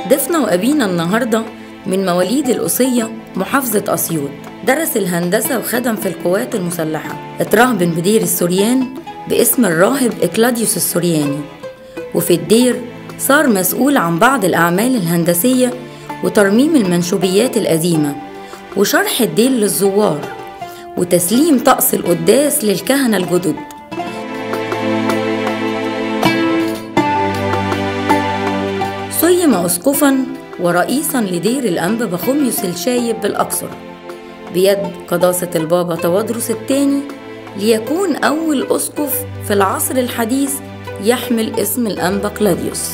ضيفنا وأبينا النهاردة من مواليد القصية محافظة أسيوط درس الهندسة وخدم في القوات المسلحة اترهبن بدير السوريان باسم الراهب إكلاديوس السورياني وفي الدير صار مسؤول عن بعض الأعمال الهندسية وترميم المنشوبيات القديمة وشرح الدير للزوار وتسليم طقس القداس للكهنة الجدد سيم أسقفا ورئيسا لدير الأنبا بخوميوس الشايب بالأقصر بيد قداسة البابا توادرس الثاني ليكون أول أسقف في العصر الحديث يحمل اسم الأنبا كلاديوس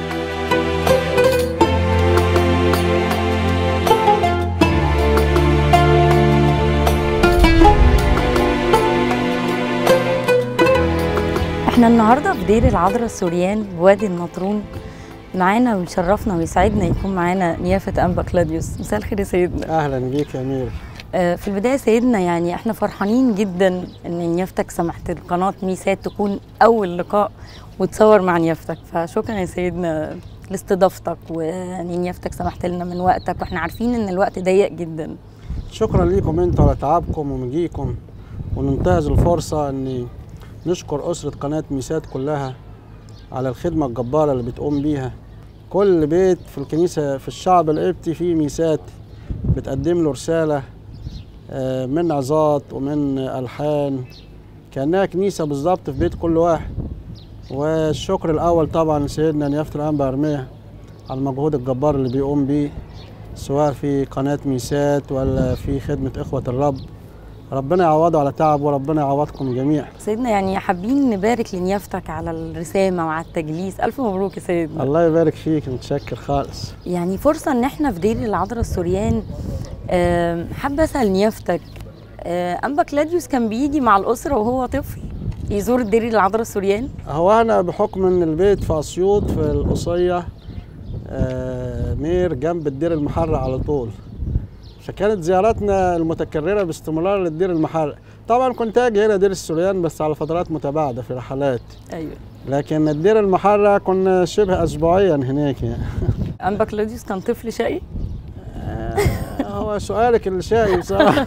احنا النهارده في دير العذراء السوريان بوادي النطرون معانا ويشرفنا ويسعدنا يكون معانا نيافة أنبا كلاديوس مساء الخير يا سيدنا اهلا بيك يا امير آه، في البداية سيدنا يعني احنا فرحانين جدا ان نيافتك سمحت لقناة ميسات تكون أول لقاء وتصور مع نيافتك فشكرا يا سيدنا لاستضافتك وان نيافتك سمحت لنا من وقتك واحنا عارفين ان الوقت ضيق جدا شكرا ليكم انتوا على تعبكم ومجيكم وننتهز الفرصه ان نشكر اسره قناه ميسات كلها على الخدمه الجباره اللي بتقوم بيها كل بيت في الكنيسه في الشعب القبطي فيه ميسات بتقدم له رساله آه، من عظات ومن الحان كانها كنيسه بالظبط في بيت كل واحد والشكر الاول طبعا لسيدنا نيافه الانبا ارميه على المجهود الجبار اللي بيقوم بيه سواء في قناة ميسات ولا في خدمة إخوة الرب ربنا يعوضه على تعبه وربنا يعوضكم جميعا سيدنا يعني حابين نبارك لنيافتك على الرسامة وعلى التجليس ألف مبروك يا سيدنا الله يبارك فيك متشكر خالص يعني فرصة إن إحنا في دير العذراء السوريان آم، حابة أسأل نيافتك آه، أنبا كلاديوس كان بيجي مع الأسرة وهو طفل يزور دير العذراء السوريان هو أنا بحكم إن البيت في أسيوط في القصية آه، مير جنب الدير المحرة على طول فكانت زياراتنا المتكررة باستمرار للدير المحرة طبعا كنت أجي هنا دير السوريان بس على فترات متباعدة في رحلات أيوه لكن الدير المحرة كنا شبه أسبوعيا هناك يعني أنبا كلاديوس كان طفل شقي هو سؤالك اللي شقي بصراحة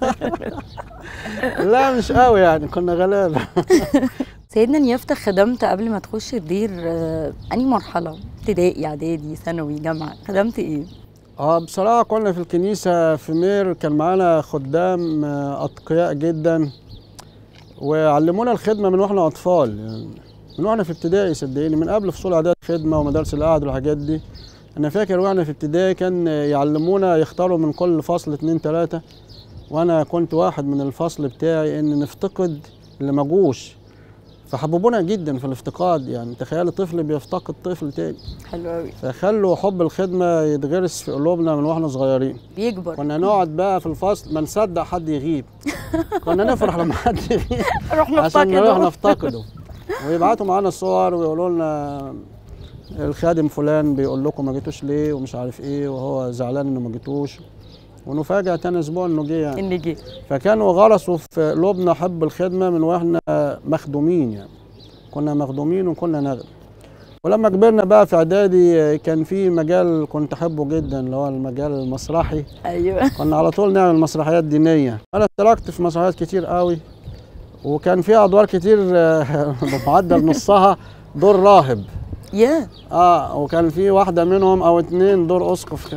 لا مش قوي يعني كنا غلابة سيدنا نيافتك خدمت قبل ما تخش الدير آه، أنهي مرحلة ابتدائي إعدادي ثانوي جامعة خدمت إيه؟ اه بصراحة كنا في الكنيسة في مير كان معانا خدام آه، أتقياء جدا وعلمونا الخدمة من واحنا أطفال يعني من واحنا في ابتدائي صدقيني من قبل فصول إعداد خدمة ومدارس القعد والحاجات دي أنا فاكر واحنا في ابتدائي كان يعلمونا يختاروا من كل فصل اتنين تلاتة وأنا كنت واحد من الفصل بتاعي إن نفتقد اللي مجوش فحببونا جدا في الافتقاد يعني تخيل طفل بيفتقد طفل تاني حلو قوي فخلوا حب الخدمة يتغرس في قلوبنا من واحنا صغيرين بيكبر كنا نقعد بقى في الفصل ما نصدق حد يغيب كنا نفرح لما حد يغيب نروح عشان نروح نفتقده نفتقده ويبعتوا معانا صور ويقولوا لنا الخادم فلان بيقول لكم ما جيتوش ليه ومش عارف ايه وهو زعلان انه ما جيتوش ونفاجأ تاني اسبوع انه جه يعني إن جه فكانوا غرسوا في قلوبنا حب الخدمه من واحنا مخدومين يعني كنا مخدومين وكنا نخدم ولما كبرنا بقى في اعدادي كان في مجال كنت احبه جدا اللي هو المجال المسرحي أيوه كنا على طول نعمل مسرحيات دينيه انا اشتركت في مسرحيات كتير قوي وكان فيها ادوار كتير آه، بمعدل نصها دور راهب يا اه وكان في واحده منهم او اتنين دور اسقف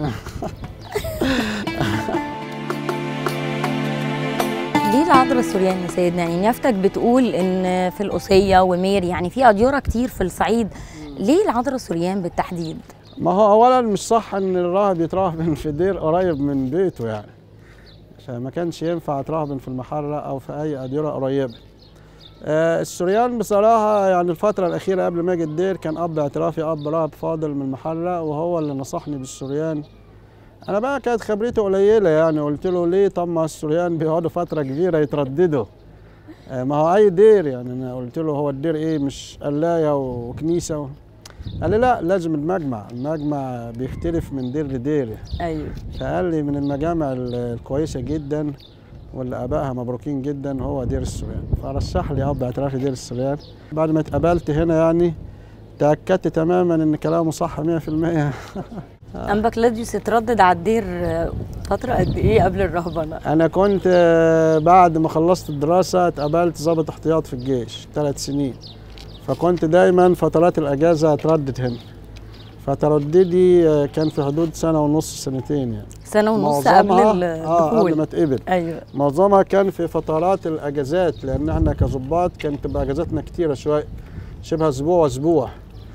ليه العذراء السوريان يا سيدنا يعني نيافتك بتقول ان في القصيه ومير يعني في اديره كتير في الصعيد ليه العذراء السوريان بالتحديد ما هو اولا مش صح ان الراهب يتراهبن في دير قريب من بيته يعني فما كانش ينفع يتراهبن في المحرة او في اي اديرة قريبة آه السوريان بصراحة يعني الفترة الأخيرة قبل ما أجي الدير كان أب اعترافي أب راهب فاضل من المحرة وهو اللي نصحني بالسوريان أنا بقى كانت خبرتي قليلة يعني قلت له ليه طب ما السوريان بيقعدوا فترة كبيرة يترددوا آه ما هو أي دير يعني أنا قلت له هو الدير إيه مش قلاية وكنيسة و... قال لي لا لازم المجمع المجمع بيختلف من دير لدير ايوه فقال لي من المجامع ال- الكويسة جدا واللي ابائها مبروكين جدا هو دير السوريان فرشح لي اب اعترافي دير السوريان بعد ما اتقابلت هنا يعني تاكدت تماما ان كلامه صح 100% انبا كلاديوس اتردد على الدير آه، فتره قد ايه قبل الرهبنه انا كنت آه، بعد ما خلصت الدراسه اتقابلت ضابط احتياط في الجيش ثلاث سنين فكنت دايما فترات الاجازه اتردد هنا فترددي آه، كان في حدود سنه ونص سنتين يعني سنه ونص معظمها- قبل اه قبل ما الدخول اتقبل ايوه معظمها كان في فترات الاجازات لان احنا كظباط كانت تبقى اجازاتنا كتيره شويه شبه اسبوع واسبوع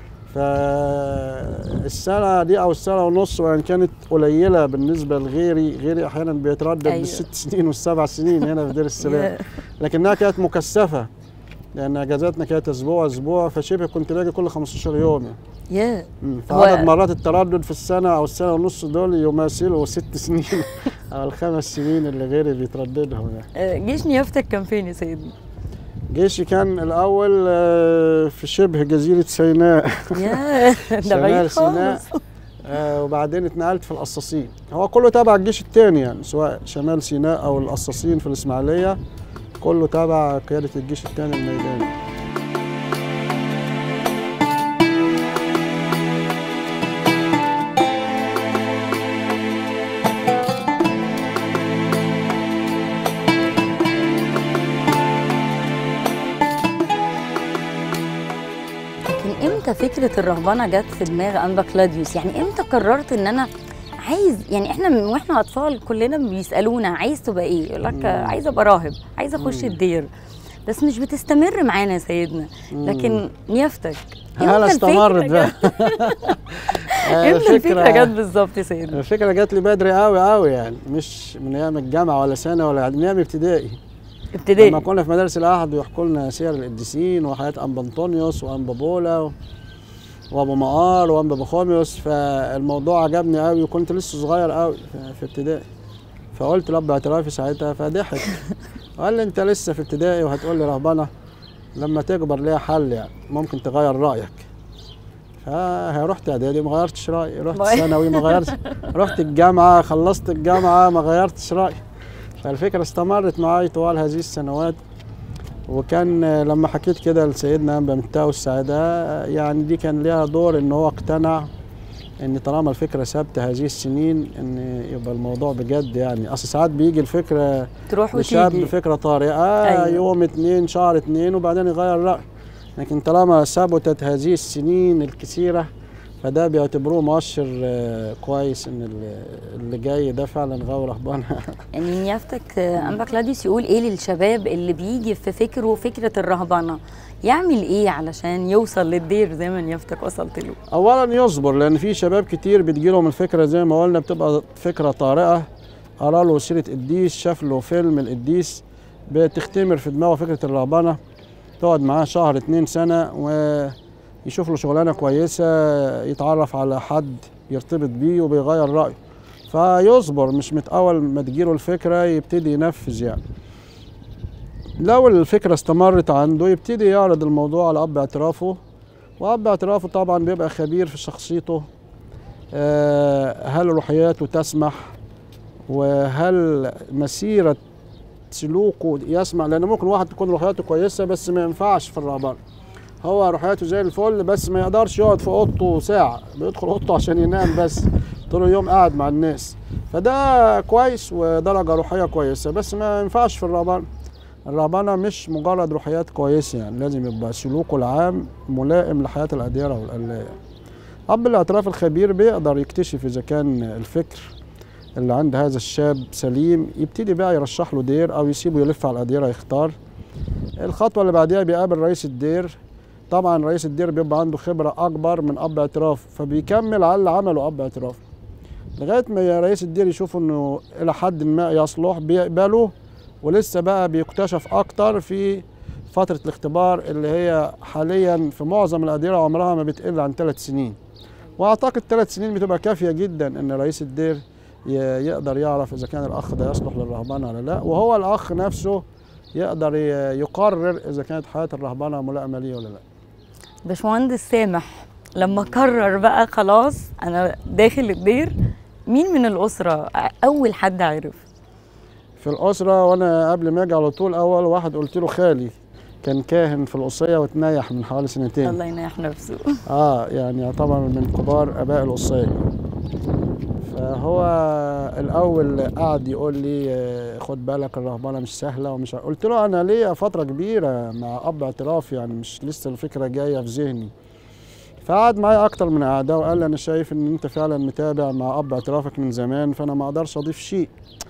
فالسنه دي او السنه ونص وان كانت قليله بالنسبه لغيري غيري احيانا بيتردد أيوة. بالست سنين والسبع سنين هنا في دير السلام يا- لكنها كانت مكثفه لان اجازاتنا كانت اسبوع اسبوع فشبه كنت باجي كل 15 يوم يعني يا مم. هو- فعدد مرات التردد في السنه او السنه ونص دول يماثلوا ست سنين او الخمس سنين اللي غيري بيترددهم يعني آه، جيش نيافتك كان فين يا سيدنا؟ جيشي كان الأول آه، في شبه جزيرة سيناء يا ده شمال بعيد سيناء. خالص آه، وبعدين اتنقلت في القصاصين هو كله تبع الجيش التاني يعني سواء شمال سيناء أو القصاصين في الإسماعيلية كله تبع قيادة الجيش التاني الميداني لكن امتى فكره الرهبنه جت في دماغ انبا كلاديوس؟ يعني امتى قررت ان انا عايز يعني احنا من واحنا اطفال كلنا بيسالونا عايز تبقى ايه؟ يقول لك مم. عايز ابقى راهب، عايز اخش مم. الدير بس مش بتستمر معانا يا سيدنا لكن نيافتك هلا إمتى الفكرة استمرت بقى جت؟ آه، امتى الفكره جت بالظبط يا سيدنا؟ الفكرة جت لي بدري قوي قوي يعني مش من أيام الجامعة ولا سنة ولا من أيام ابتدائي لما ابتدائي كنا في مدارس الأحد ويحكوا لنا سير القديسين وحياة أنبا أنطونيوس وأنبا بولا و- وأبو مقار وأنبا بخوميوس فالموضوع عجبني قوي وكنت لسه صغير قوي في- في ابتدائي فقلت لأب اعترافي ساعتها فضحك قال لي أنت لسه في ابتدائي وهتقول لي رهبنة لما تكبر ليها حل يعني ممكن تغير رأيك فرحت اعدادي ما غيرتش رايي رحت ما- ثانوي ما غيرتش رحت الجامعه خلصت الجامعه ما غيرتش رايي فالفكره استمرت معي طوال هذه السنوات وكان آه، لما حكيت كده لسيدنا انبا متاو السعاده آه، يعني دي كان ليها دور ان هو اقتنع ان طالما الفكره ثابته هذه السنين ان يبقى الموضوع بجد يعني اصل ساعات بيجي الفكره تروح لشاب وتيجي فكره طارئه أيوة. أيوة. يوم اتنين شهر اتنين وبعدين يغير راي لكن طالما ثبتت هذه السنين الكثيره فده بيعتبروه مؤشر آه، كويس ان ال- اللي جاي ده فعلا غاوي رهبان يعني نيافتك آه، انبا كلاديوس يقول ايه للشباب اللي بيجي في فكره فكره الرهبنه يعمل ايه علشان يوصل للدير زي ما نيافتك وصلت له اولا يصبر لان في شباب كتير بتجيلهم الفكره زي ما قلنا بتبقى فكره طارئه قرا له سيره قديس شاف له فيلم القديس بتختمر في دماغه فكره الرهبنه تقعد معاه شهر اتنين سنه ويشوف له شغلانه كويسه يتعرف على حد يرتبط بيه وبيغير رايه فيصبر مش من اول ما تجيله الفكره يبتدي ينفذ يعني لو الفكره استمرت عنده يبتدي يعرض الموضوع على اب اعترافه واب اعترافه طبعا بيبقى خبير في شخصيته آه، هل روحياته تسمح وهل مسيرة سلوكه يسمح لأن ممكن واحد تكون روحياته كويسة بس ما ينفعش في الرهبنة هو روحياته زي الفل بس ما يقدرش يقعد في اوضته ساعة بيدخل اوضته عشان ينام بس طول اليوم قاعد مع الناس فده كويس ودرجة روحية كويسة بس ما ينفعش في الرهبنة الرهبنة مش مجرد روحيات كويسة يعني لازم يبقى سلوكه العام ملائم لحياة الأديرة والقلاية أب الاعتراف الخبير بيقدر يكتشف إذا كان الفكر اللي عند هذا الشاب سليم يبتدي بقى يرشح له دير أو يسيبه يلف على الأديرة يختار الخطوة اللي بعديها بيقابل رئيس الدير طبعا رئيس الدير بيبقى عنده خبرة أكبر من أب اعتراف فبيكمل على اللي عمله أب اعتراف لغاية ما رئيس الدير يشوف إنه إلى حد ما يصلح بيقبله ولسه بقى بيكتشف أكتر في فترة الاختبار اللي هي حاليا في معظم الأديرة عمرها ما بتقل عن ثلاث سنين وأعتقد ثلاث سنين بتبقى كافية جدا إن رئيس الدير ي- يقدر يعرف إذا كان الأخ ده يصلح للرهبنة ولا لا وهو الأخ نفسه يقدر ي- يقرر إذا كانت حياة الرهبنة ملائمة ليه ولا لا باشمهندس سامح لما قرر بقى خلاص انا داخل الدير مين من الاسره اول حد عرف في الأسرة وأنا قبل ما أجي على طول أول واحد قلت له خالي كان كاهن في القصيه وتنيح من حوالي سنتين الله ينيح نفسه اه يعني يعتبر من كبار اباء القصيه فهو الاول قعد يقول لي آه، خد بالك الرهبنه مش سهله ومش ع- قلت له انا ليا فتره كبيره مع اب اعتراف يعني مش لسه الفكره جايه في ذهني فقعد معايا اكتر من قعده وقال لي انا شايف ان انت فعلا متابع مع اب اعترافك من زمان فانا ما اقدرش اضيف شيء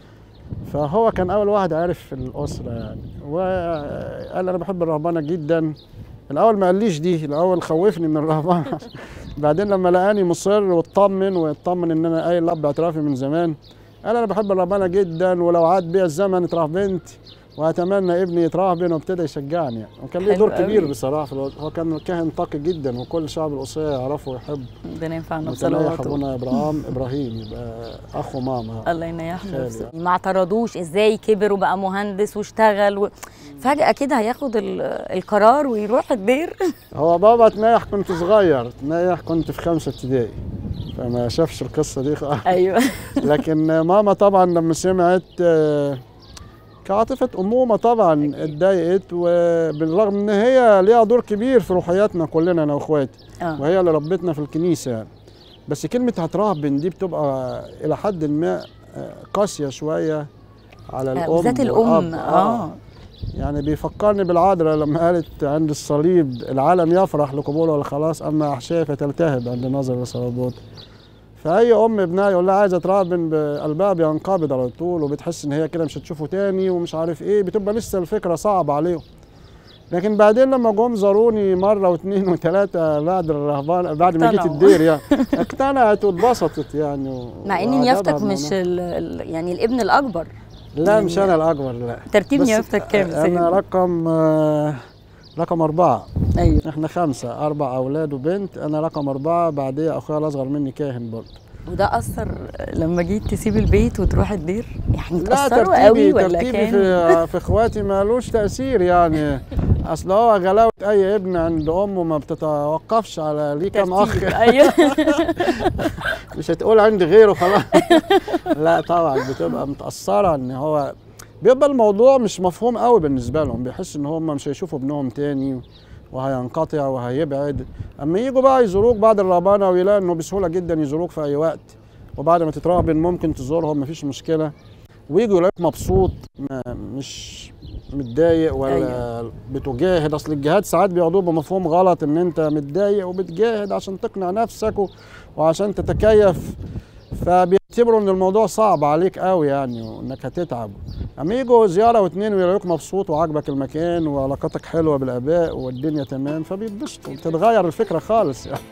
فهو كان اول واحد عارف في الاسره يعني وقال انا بحب الرهبنه جدا الاول ما قاليش دي الاول خوفني من الرهبنه بعدين لما لقاني مصر واطمن واطمن ان انا قايل لاب اعترافي من زمان قال انا بحب الرهبنه جدا ولو عاد بيا الزمن اترهبنت واتمنى ابني يترهبن وابتدى يشجعني يعني وكان ليه حلو دور كبير قوي. بصراحه في الوقت. هو كان كاهن تقي جدا وكل شعب القصيه يعرفه ويحب ربنا ينفعنا متنيح بصلواته ابونا ابراهيم ابراهيم يبقى اخو ماما الله ينيح خالي نفسه يعني. ما اعترضوش ازاي كبر وبقى مهندس واشتغل و... فجأة كده هياخد ال- القرار ويروح الدير هو بابا تنيح كنت صغير تنيح كنت في خمسة ابتدائي فما شافش القصة دي خالص. ايوه لكن ماما طبعا لما سمعت آه، كعاطفة أمومة طبعا اتضايقت وبالرغم إن هي ليها دور كبير في روحياتنا كلنا أنا وإخواتي اه وهي اللي ربتنا في الكنيسة يعني بس كلمة هترهبن دي بتبقى إلى حد ما آه، قاسية شوية على الأم بالذات الام والأب. اه يعني بيفكرني بالعذراء لما قالت عند الصليب العالم يفرح لقبوله والخلاص اما احشائي فتلتهب عند نظر الصليبوت فاي ام ابنها يقول لها عايزه ترهبن بقلبها بينقبض على طول وبتحس ان هي كده مش هتشوفه تاني ومش عارف ايه بتبقى لسه الفكره صعبه عليهم لكن بعدين لما جم زاروني مره واثنين وثلاثه بعد الرهبان بعد ما جيت اقتنعوا. الدير يعني اقتنعت واتبسطت يعني و- مع ان وعجبها نيافتك الموضوع. مش ال... ال- يعني الابن الاكبر لا مش انا الاكبر لا ترتيب بس نيافتك كام انا سيدنا؟ رقم آه، رقم أربعة ايوه احنا خمسة أربع أولاد وبنت أنا رقم أربعة بعديه أخويا الأصغر مني كاهن برضه وده اثر لما جيت تسيب البيت وتروح الدير يعني لا اتاثروا قوي ترتيبي ولا ترتيبي كان في في إخواتي مالوش تأثير يعني أصل هو غلاوة أي ابن عند أمه ما بتتوقفش على ليه كام أخ ترتيب. ايوه مش هتقول عندي غيره خلاص لا طبعا بتبقى متأثرة إن هو بيبقى الموضوع مش مفهوم قوي بالنسبة لهم بيحس إن هم مش هيشوفوا ابنهم تاني وهينقطع وهيبعد اما يجوا بقى يزوروك بعد الرهبانه ويلاقوا انه بسهوله جدا يزوروك في اي وقت وبعد ما تترهبن ممكن تزورهم مفيش مشكله ويجوا يلاقيك مبسوط ما مش متضايق ولا أيوة. بتجاهد اصل الجهاد ساعات بياخدوه بمفهوم غلط ان انت متضايق وبتجاهد عشان تقنع نفسك و- وعشان تتكيف فبيعتبروا ان الموضوع صعب عليك قوي يعني وانك هتتعب اما يجوا زياره واتنين ويلاقوك مبسوط وعاجبك المكان وعلاقتك حلوه بالاباء والدنيا تمام فبيتبسطوا بتتغير الفكره خالص يعني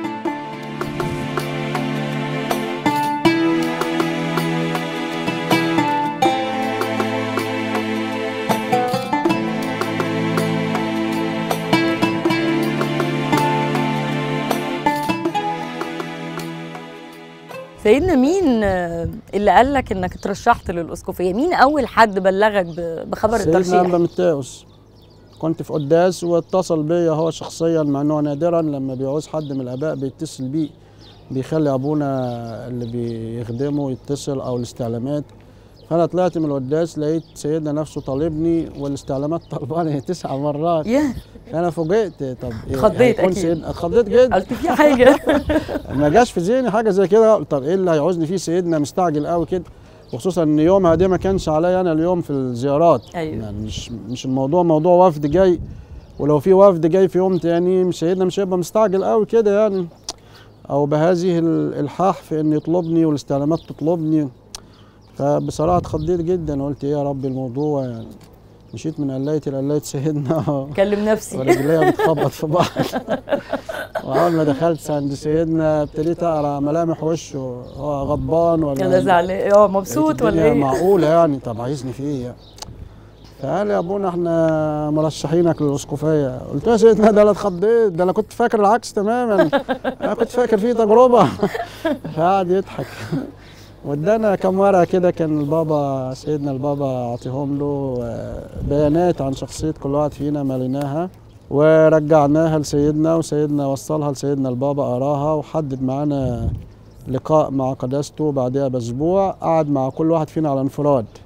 سيدنا مين آه، اللي قال لك انك اترشحت للاسقفيه مين اول حد بلغك ب- بخبر سيدنا الترشيح أنبا متاوس كنت في قداس واتصل بيا هو شخصيا مع انه نادرا لما بيعوز حد من الاباء بيتصل بيه بيخلي ابونا اللي بيخدمه يتصل او الاستعلامات فانا طلعت من القداس لقيت سيدنا نفسه طالبني والاستعلامات طلباني تسع مرات ياه انا فوجئت طب إيه اتخضيت هيكون أكيد. سيدنا اتخضيت جدا قلت في حاجه ما جاش في ذهني حاجه زي كده قلت طب ايه اللي هيعوزني فيه سيدنا مستعجل قوي كده وخصوصا ان يومها ده ما كانش عليا انا اليوم في الزيارات أيوة. يعني مش مش الموضوع موضوع وفد جاي ولو في وفد جاي في يوم تاني مش سيدنا مش هيبقى مستعجل قوي كده يعني او بهذه الالحاح في ان يطلبني والاستعلامات تطلبني فبصراحه اتخضيت جدا قلت ايه يا رب الموضوع يعني مشيت من قلايتي لقلايه سيدنا كلم نفسي ورجليا بتخبط في بعض واول ما دخلت عند سيدنا ابتديت اقرا ملامح وشه هو غضبان ولا كده زعلان اه مبسوط لقيت ولا الدنيا ايه معقوله يعني طب عايزني في ايه يعني فقال يا ابونا احنا مرشحينك للاسقفيه قلت له يا سيدنا ده انا اتخضيت ده انا كنت فاكر العكس تماما انا كنت فاكر في تجربه فقعد يضحك وادانا كم ورقه كده كان البابا سيدنا البابا عطيهم له آه، بيانات عن شخصيه كل واحد فينا مليناها ورجعناها لسيدنا وسيدنا وصلها لسيدنا البابا قراها وحدد معانا لقاء مع قداسته بعدها باسبوع قعد مع كل واحد فينا على انفراد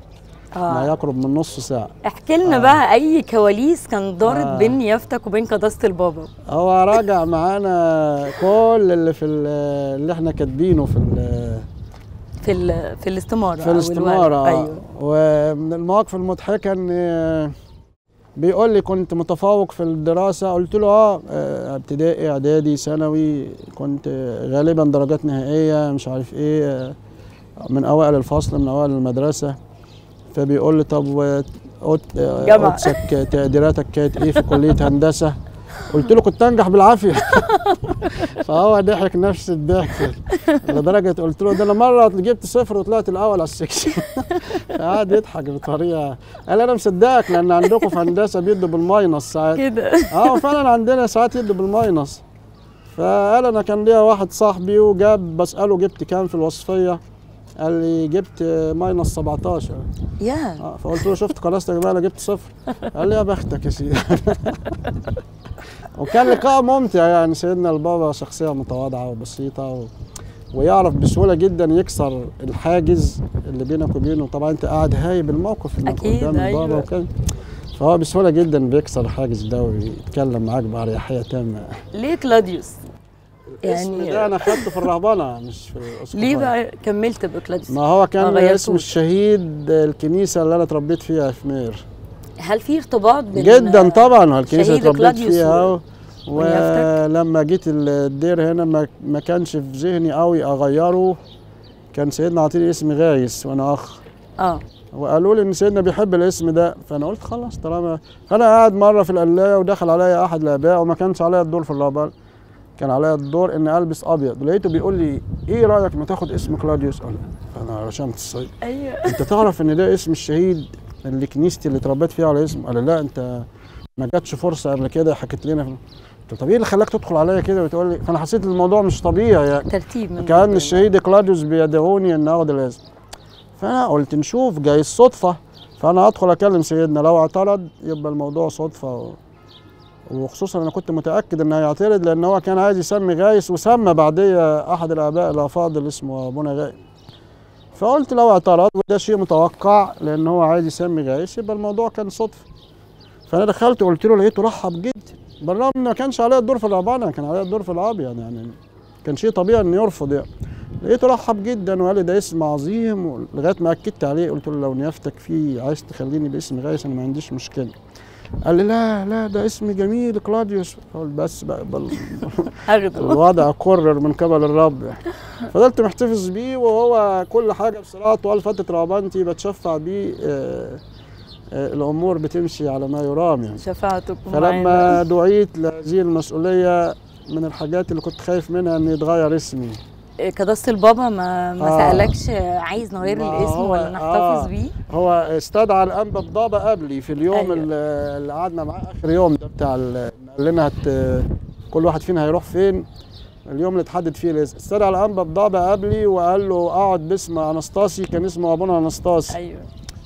ما اه يقرب من نص ساعه احكي لنا آه. بقى اي كواليس كان دارت آه. بين يافتك وبين قداسه البابا هو راجع معانا كل اللي في ال- اللي احنا كاتبينه في ال- في ال... في الاستماره في أو الاستمارة الورق. آه. ايوه ومن المواقف المضحكة ان آه، بيقول لي كنت متفوق في الدراسة قلت له اه آه، ابتدائي اعدادي ثانوي كنت آه، غالبا درجات نهائية مش عارف ايه آه، من اوائل الفصل من اوائل المدرسة فبيقول لي طب و- قلت آه، جامعة. قدسك تقديراتك كانت ايه في كلية هندسة قلت له كنت انجح بالعافية فهو ضحك نفس الضحك لدرجة قلت له ده انا مرة جبت صفر وطلعت الاول على السكشن قعد يضحك بطريقة قال انا مصدقك لان عندكم في هندسة بيدوا بالماينس ساعات كده اه فعلا عندنا ساعات يدوا بالماينس فقال انا كان ليا واحد صاحبي وجاب بسأله جبت كام في الوصفية قال لي جبت ماينس 17 يا اه فقلت له شفت قراصتك بقى انا جبت صفر قال لي يا بختك يا سيدي وكان لقاء ممتع يعني سيدنا البابا شخصيه متواضعه وبسيطه و... ويعرف بسهوله جدا يكسر الحاجز اللي بينك وبينه طبعا انت قاعد هايب الموقف انك أكيد، قدام البابا أيوة. وكده فهو بسهوله جدا بيكسر الحاجز ده ويتكلم معاك باريحيه تامه ليه كلاديوس الاسم يعني ده انا خدته في الرهبنه مش في الاسقفيه ليه بقى كملت بكلاديوس ما هو كان ما اسم غيرتوش. الشهيد الكنيسه اللي انا اتربيت فيها في مير هل في ارتباط بين جدا طبعا الكنيسه شهيد اللي اتربيت كلاديوس فيها و- و... ونيافتك؟ ولما جيت الدير هنا ما, ما كانش في ذهني قوي اغيره كان سيدنا عطيني اسم غايس وانا اخ اه وقالوا لي ان سيدنا بيحب الاسم ده فانا قلت خلاص طالما فانا قاعد مره في القلايه ودخل عليا احد الاباء وما كانش عليا الدور في الرهبان كان عليا الدور ان البس ابيض لقيته بيقول لي ايه رايك ما تاخد اسم كلاديوس قال فانا رشمت الصيد ايوه انت تعرف ان ده اسم الشهيد اللي كنيستي اللي اتربيت فيها على اسم قال لا انت ما جاتش فرصه قبل كده حكيت لنا قلت له طب ايه اللي خلاك تدخل عليا كده وتقول لي فانا حسيت الموضوع مش طبيعي يعني ترتيب من كان ربنا. الشهيد كلاديوس بيدعوني ان اخد الاسم فانا قلت نشوف جاي الصدفه فانا ادخل اكلم سيدنا لو اعترض يبقى الموضوع صدفه و... وخصوصا انا كنت متاكد انه هيعترض لان هو كان عايز يسمي غايس وسمى بعديه احد الاباء الافاضل اسمه ابونا غايس فقلت لو اعترض وده شيء متوقع لان هو عايز يسمي غايس يبقى الموضوع كان صدفه فانا دخلت قلت له لقيته رحب جدا بالرغم ان ما كانش عليا الدور في الرهبانه كان عليا الدور في الابيض يعني كان شيء طبيعي انه يرفض يعني لقيته رحب جدا وقال لي ده اسم عظيم لغايه ما اكدت عليه قلت له لو نيافتك فيه عايز تخليني باسم غايس انا ما عنديش مشكله قال لي لا لا ده اسم جميل كلاديوس قلت بس بقى بل هاخده الوضع قرر من قبل الرب فضلت محتفظ بيه وهو كل حاجه بصراحه طوال فتره رهبانتي بتشفع بيه آه، آه، الامور بتمشي على ما يرام يعني شفاعتكم معانا. فلما دعيت لهذه المسؤوليه من الحاجات اللي كنت خايف منها ان يتغير اسمي قداسه البابا ما ما آه. سالكش عايز نغير ما الاسم هو- ولا نحتفظ آه. بيه هو استدعى الانبا بضابه قبلي في اليوم أيوة. اللي اللي قعدنا معاه اخر يوم ده بتاع ال- قال لنا هت كل واحد فينا هيروح فين اليوم اللي اتحدد فيه الاسم استدعى الانبا بضابه قبلي وقال له اقعد باسم انستاسي كان اسمه ابونا انستاسي ايوه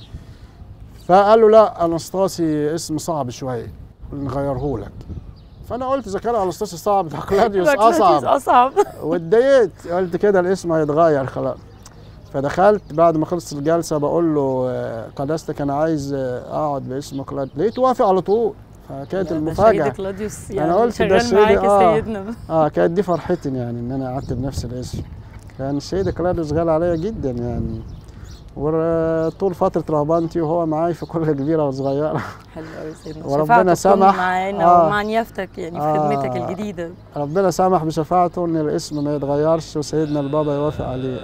فقال له لا انستاسي اسم صعب شويه نغيره لك فانا قلت اذا كان انستاسي صعب ده كلاديوس كلاديوس اصعب اصعب واتضايقت قلت كده الاسم هيتغير خلاص فدخلت بعد ما خلصت الجلسه بقول له آه، قداستك انا عايز آه، اقعد باسم كلاد لقيته وافق على طول فكانت ده المفاجاه شهيد كلاديوس يعني أنا قلت ده شغال معاك السيد- آه. يا سيدنا اه كانت دي فرحتي يعني ان انا قعدت بنفس الاسم لان السيد كلاديوس غالي عليا جدا يعني وطول فترة رهبانتي وهو معاي في كل كبيرة وصغيرة حلو قوي سيدنا وربنا شفاعتكم سمح. معانا آه. ومع نيافتك يعني في آه. خدمتك الجديده ربنا سمح بشفاعته ان الاسم ما يتغيرش وسيدنا البابا يوافق عليه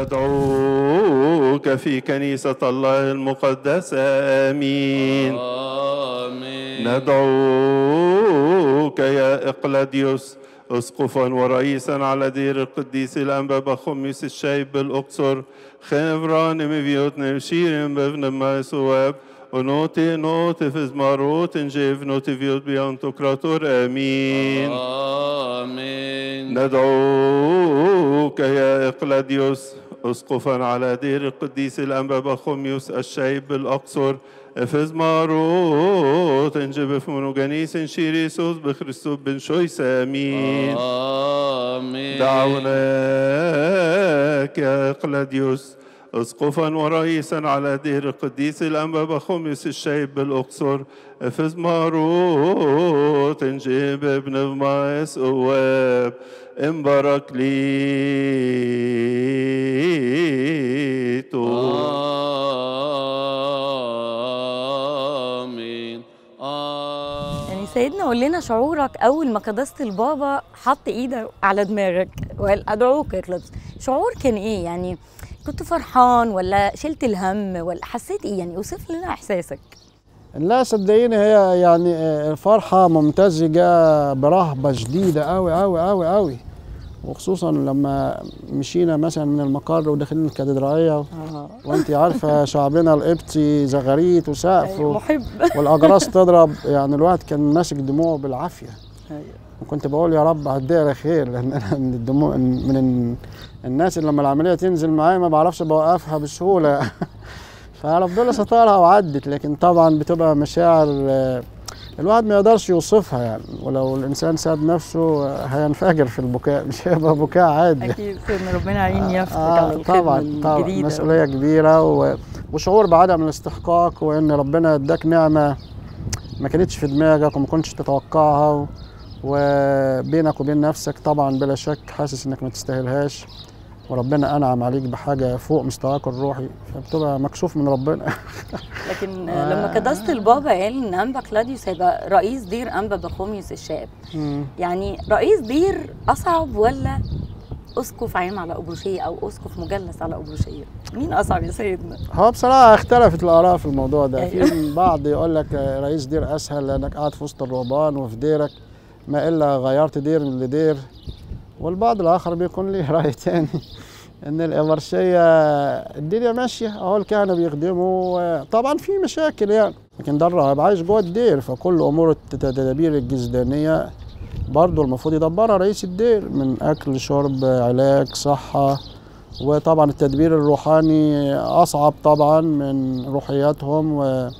ندعوك في كنيسة الله المقدسة آمين آمين ندعوك يا إقلاديوس أسقفا ورئيسا على دير القديس الأنبا بخميس الشيب بالأقصر خنفران مبيوت نمشير بفن ما سواب ونوتي نوتي في زماروت نجيف نوتي فيوت بيانتوكراتور آمين آمين ندعوك يا إقلاديوس أسقفا على دير القديس الأنبا بخوميوس الشيب بالأقصر افز ماروت انجب في منوغانيس شيريسوس بخريستوس بن شويس آمين آمين دعوناك يا إقلاديوس اسقفا ورئيسا على دير القديس الانبا بخمس الشيب بالاقصر افز ماروت جيب ابن مايس اواب امبارك ليتو آمين آمين يعني سيدنا قول لنا شعورك اول ما قداسه البابا حط ايده على دماغك وقال ادعوك يا كلوبس شعور كان ايه يعني كنت فرحان ولا شلت الهم ولا حسيت ايه يعني اوصف لنا احساسك لا صدقيني هي يعني آه، فرحة ممتزجة برهبة شديدة أوي أوي أوي أوي وخصوصا لما مشينا مثلا من المقر وداخلين الكاتدرائية وانت عارفة شعبنا القبطي زغاريت وسقف و- محب والأجراس تضرب يعني الواحد كان ماسك دموعه بالعافية وكنت بقول يا رب هديها خير لأن أنا من الدموع من ال- الناس اللي لما العملية تنزل معايا ما بعرفش بوقفها بسهولة فربنا سترها وعدت لكن طبعا بتبقى مشاعر آه، الواحد ما يقدرش يوصفها يعني ولو الانسان ساب نفسه آه، هينفجر في البكاء مش هيبقى بكاء عادي اكيد سيدنا ربنا يعين يفتك آه على الخدمه طبعا طبعا الجديده مسؤوليه كبيره و... وشعور بعدم الاستحقاق وان ربنا اداك نعمه ما كانتش في دماغك وما كنتش تتوقعها و... وبينك وبين نفسك طبعا بلا شك حاسس انك ما تستاهلهاش وربنا انعم عليك بحاجه فوق مستواك الروحي فبتبقى مكسوف من ربنا لكن آه. لما قداسه البابا قال ان انبا كلاديوس هيبقى رئيس دير انبا بخوميوس الشاب مم. يعني رئيس دير اصعب ولا اسقف عام على ابروشيه او اسقف مجلس على ابروشيه مين اصعب يا سيدنا هو بصراحة اختلفت الآراء في الموضوع ده، أيوة. في البعض يقول لك رئيس دير أسهل لأنك قاعد في وسط الرهبان وفي ديرك ما إلا غيرت دير لدير، والبعض الآخر بيكون ليه رأي تاني إن الإبرشية الدنيا ماشية أهو الكهنة بيخدموا طبعا في مشاكل يعني، لكن ده الراهب عايش جوه الدير فكل أمور التدابير الجسدانية برضه المفروض يدبرها رئيس الدير من أكل شرب علاج صحة وطبعا التدبير الروحاني اصعب طبعا من روحياتهم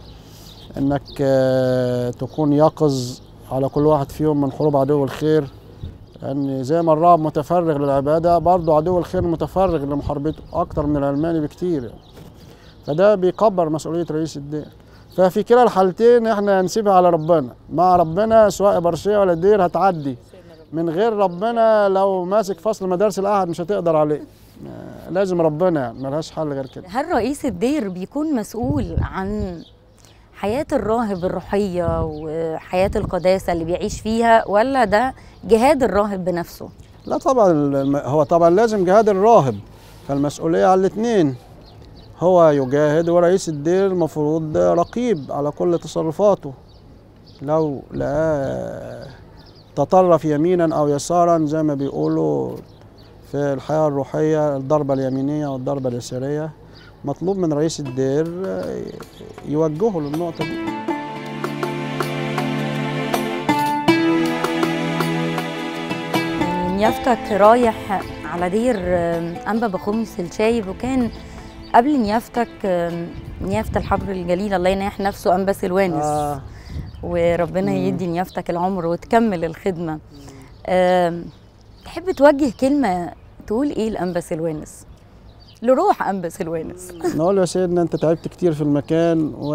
وانك آه، تكون يقظ على كل واحد فيهم من حروب عدو الخير لان زي ما الرعب متفرغ للعباده برضه عدو الخير متفرغ لمحاربته اكتر من العلماني بكتير يعني. فده بيكبر مسؤوليه رئيس الدير ففي كلا الحالتين احنا هنسيبها على ربنا مع ربنا سواء برشيه ولا دير هتعدي من غير ربنا لو ماسك فصل مدارس الاحد مش هتقدر عليه آه، لازم ربنا يعني ملهاش حل غير كده هل رئيس الدير بيكون مسؤول عن حياة الراهب الروحية وحياة القداسة اللي بيعيش فيها ولا ده جهاد الراهب بنفسه؟ لا طبعا الم- هو طبعا لازم جهاد الراهب فالمسؤولية على الاثنين هو يجاهد ورئيس الدير المفروض رقيب على كل تصرفاته لو لقاه تطرف يمينا او يسارا زي ما بيقولوا في الحياة الروحية الضربة اليمينية والضربة اليسارية مطلوب من رئيس الدير آه، يوجهه للنقطة دي يعني نيافتك رايح على دير آم، أنبا بخمس الشايب وكان قبل نيافتك آم، نيافة الحبر الجليل الله يناح نفسه أنبا سلوانس آه وربنا يدي نيافتك العمر وتكمل الخدمة آم، تحب توجه كلمة تقول إيه لأنبا سلوانس؟ لروح أنبا سلوانس نقول له يا سيدنا انت تعبت كتير في المكان و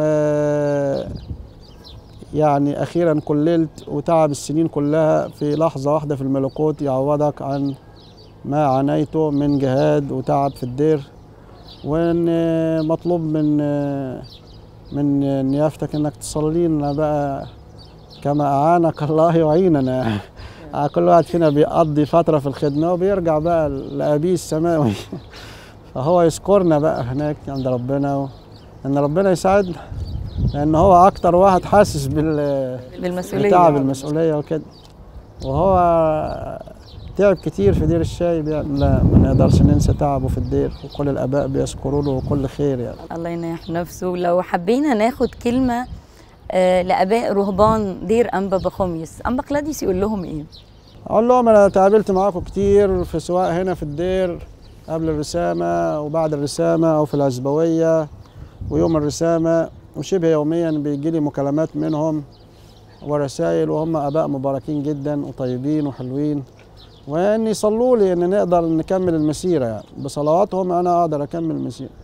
يعني اخيرا كللت وتعب السنين كلها في لحظه واحده في الملكوت يعوضك عن ما عانيته من جهاد وتعب في الدير وان مطلوب من من نيافتك انك تصلي لنا بقى كما اعانك الله يعيننا كل واحد فينا بيقضي فتره في الخدمه وبيرجع بقى لابيه السماوي فهو يذكرنا بقى هناك عند ربنا و... ان ربنا يساعدنا لان هو اكتر واحد حاسس بال بالمسؤولية بتعب المسؤوليه وكده وهو تعب كتير في دير الشايب يعني لا ما نقدرش ننسى تعبه في الدير وكل الاباء بيذكروا له كل خير يعني الله ينيح نفسه لو حبينا ناخد كلمة آه، لآباء رهبان دير أنبا بخوميس أنبا قلاديس يقول لهم إيه؟ اقول لهم انا تقابلت معاكم كتير في سواء هنا في الدير قبل الرسامه وبعد الرسامه او في العزبويه ويوم الرسامه وشبه يوميا بيجي لي مكالمات منهم ورسائل وهم اباء مباركين جدا وطيبين وحلوين وان يصلوا لي ان نقدر نكمل المسيره يعني بصلواتهم انا اقدر اكمل المسيره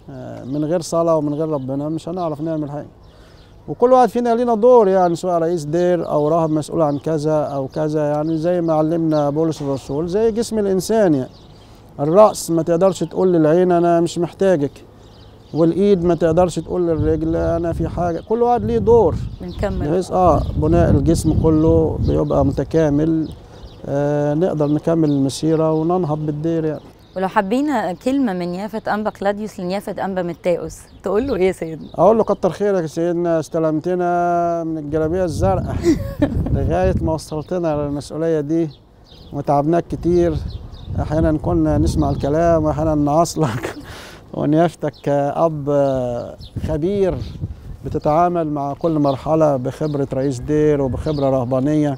آه، من غير صلاه ومن غير ربنا مش هنعرف نعمل حاجه وكل واحد فينا لينا دور يعني سواء رئيس دير او راهب مسؤول عن كذا او كذا يعني زي ما علمنا بولس الرسول زي جسم الانسان يعني الراس ما تقدرش تقول للعين انا مش محتاجك والايد ما تقدرش تقول للرجل انا في حاجه كل واحد ليه دور بنكمل بحيث اه بناء الجسم كله بيبقى متكامل آه نقدر نكمل المسيره وننهض بالدير يعني ولو حبينا كلمه من يافه انبا كلاديوس لنيافه انبا متاوس تقول له ايه يا سيدنا اقول له كتر خيرك يا سيدنا استلمتنا من الجلابيه الزرقاء لغايه ما وصلتنا للمسؤوليه دي وتعبناك كتير احيانا كنا نسمع الكلام واحيانا نعصلك ونيافتك كأب خبير بتتعامل مع كل مرحلة بخبرة رئيس دير وبخبرة رهبانية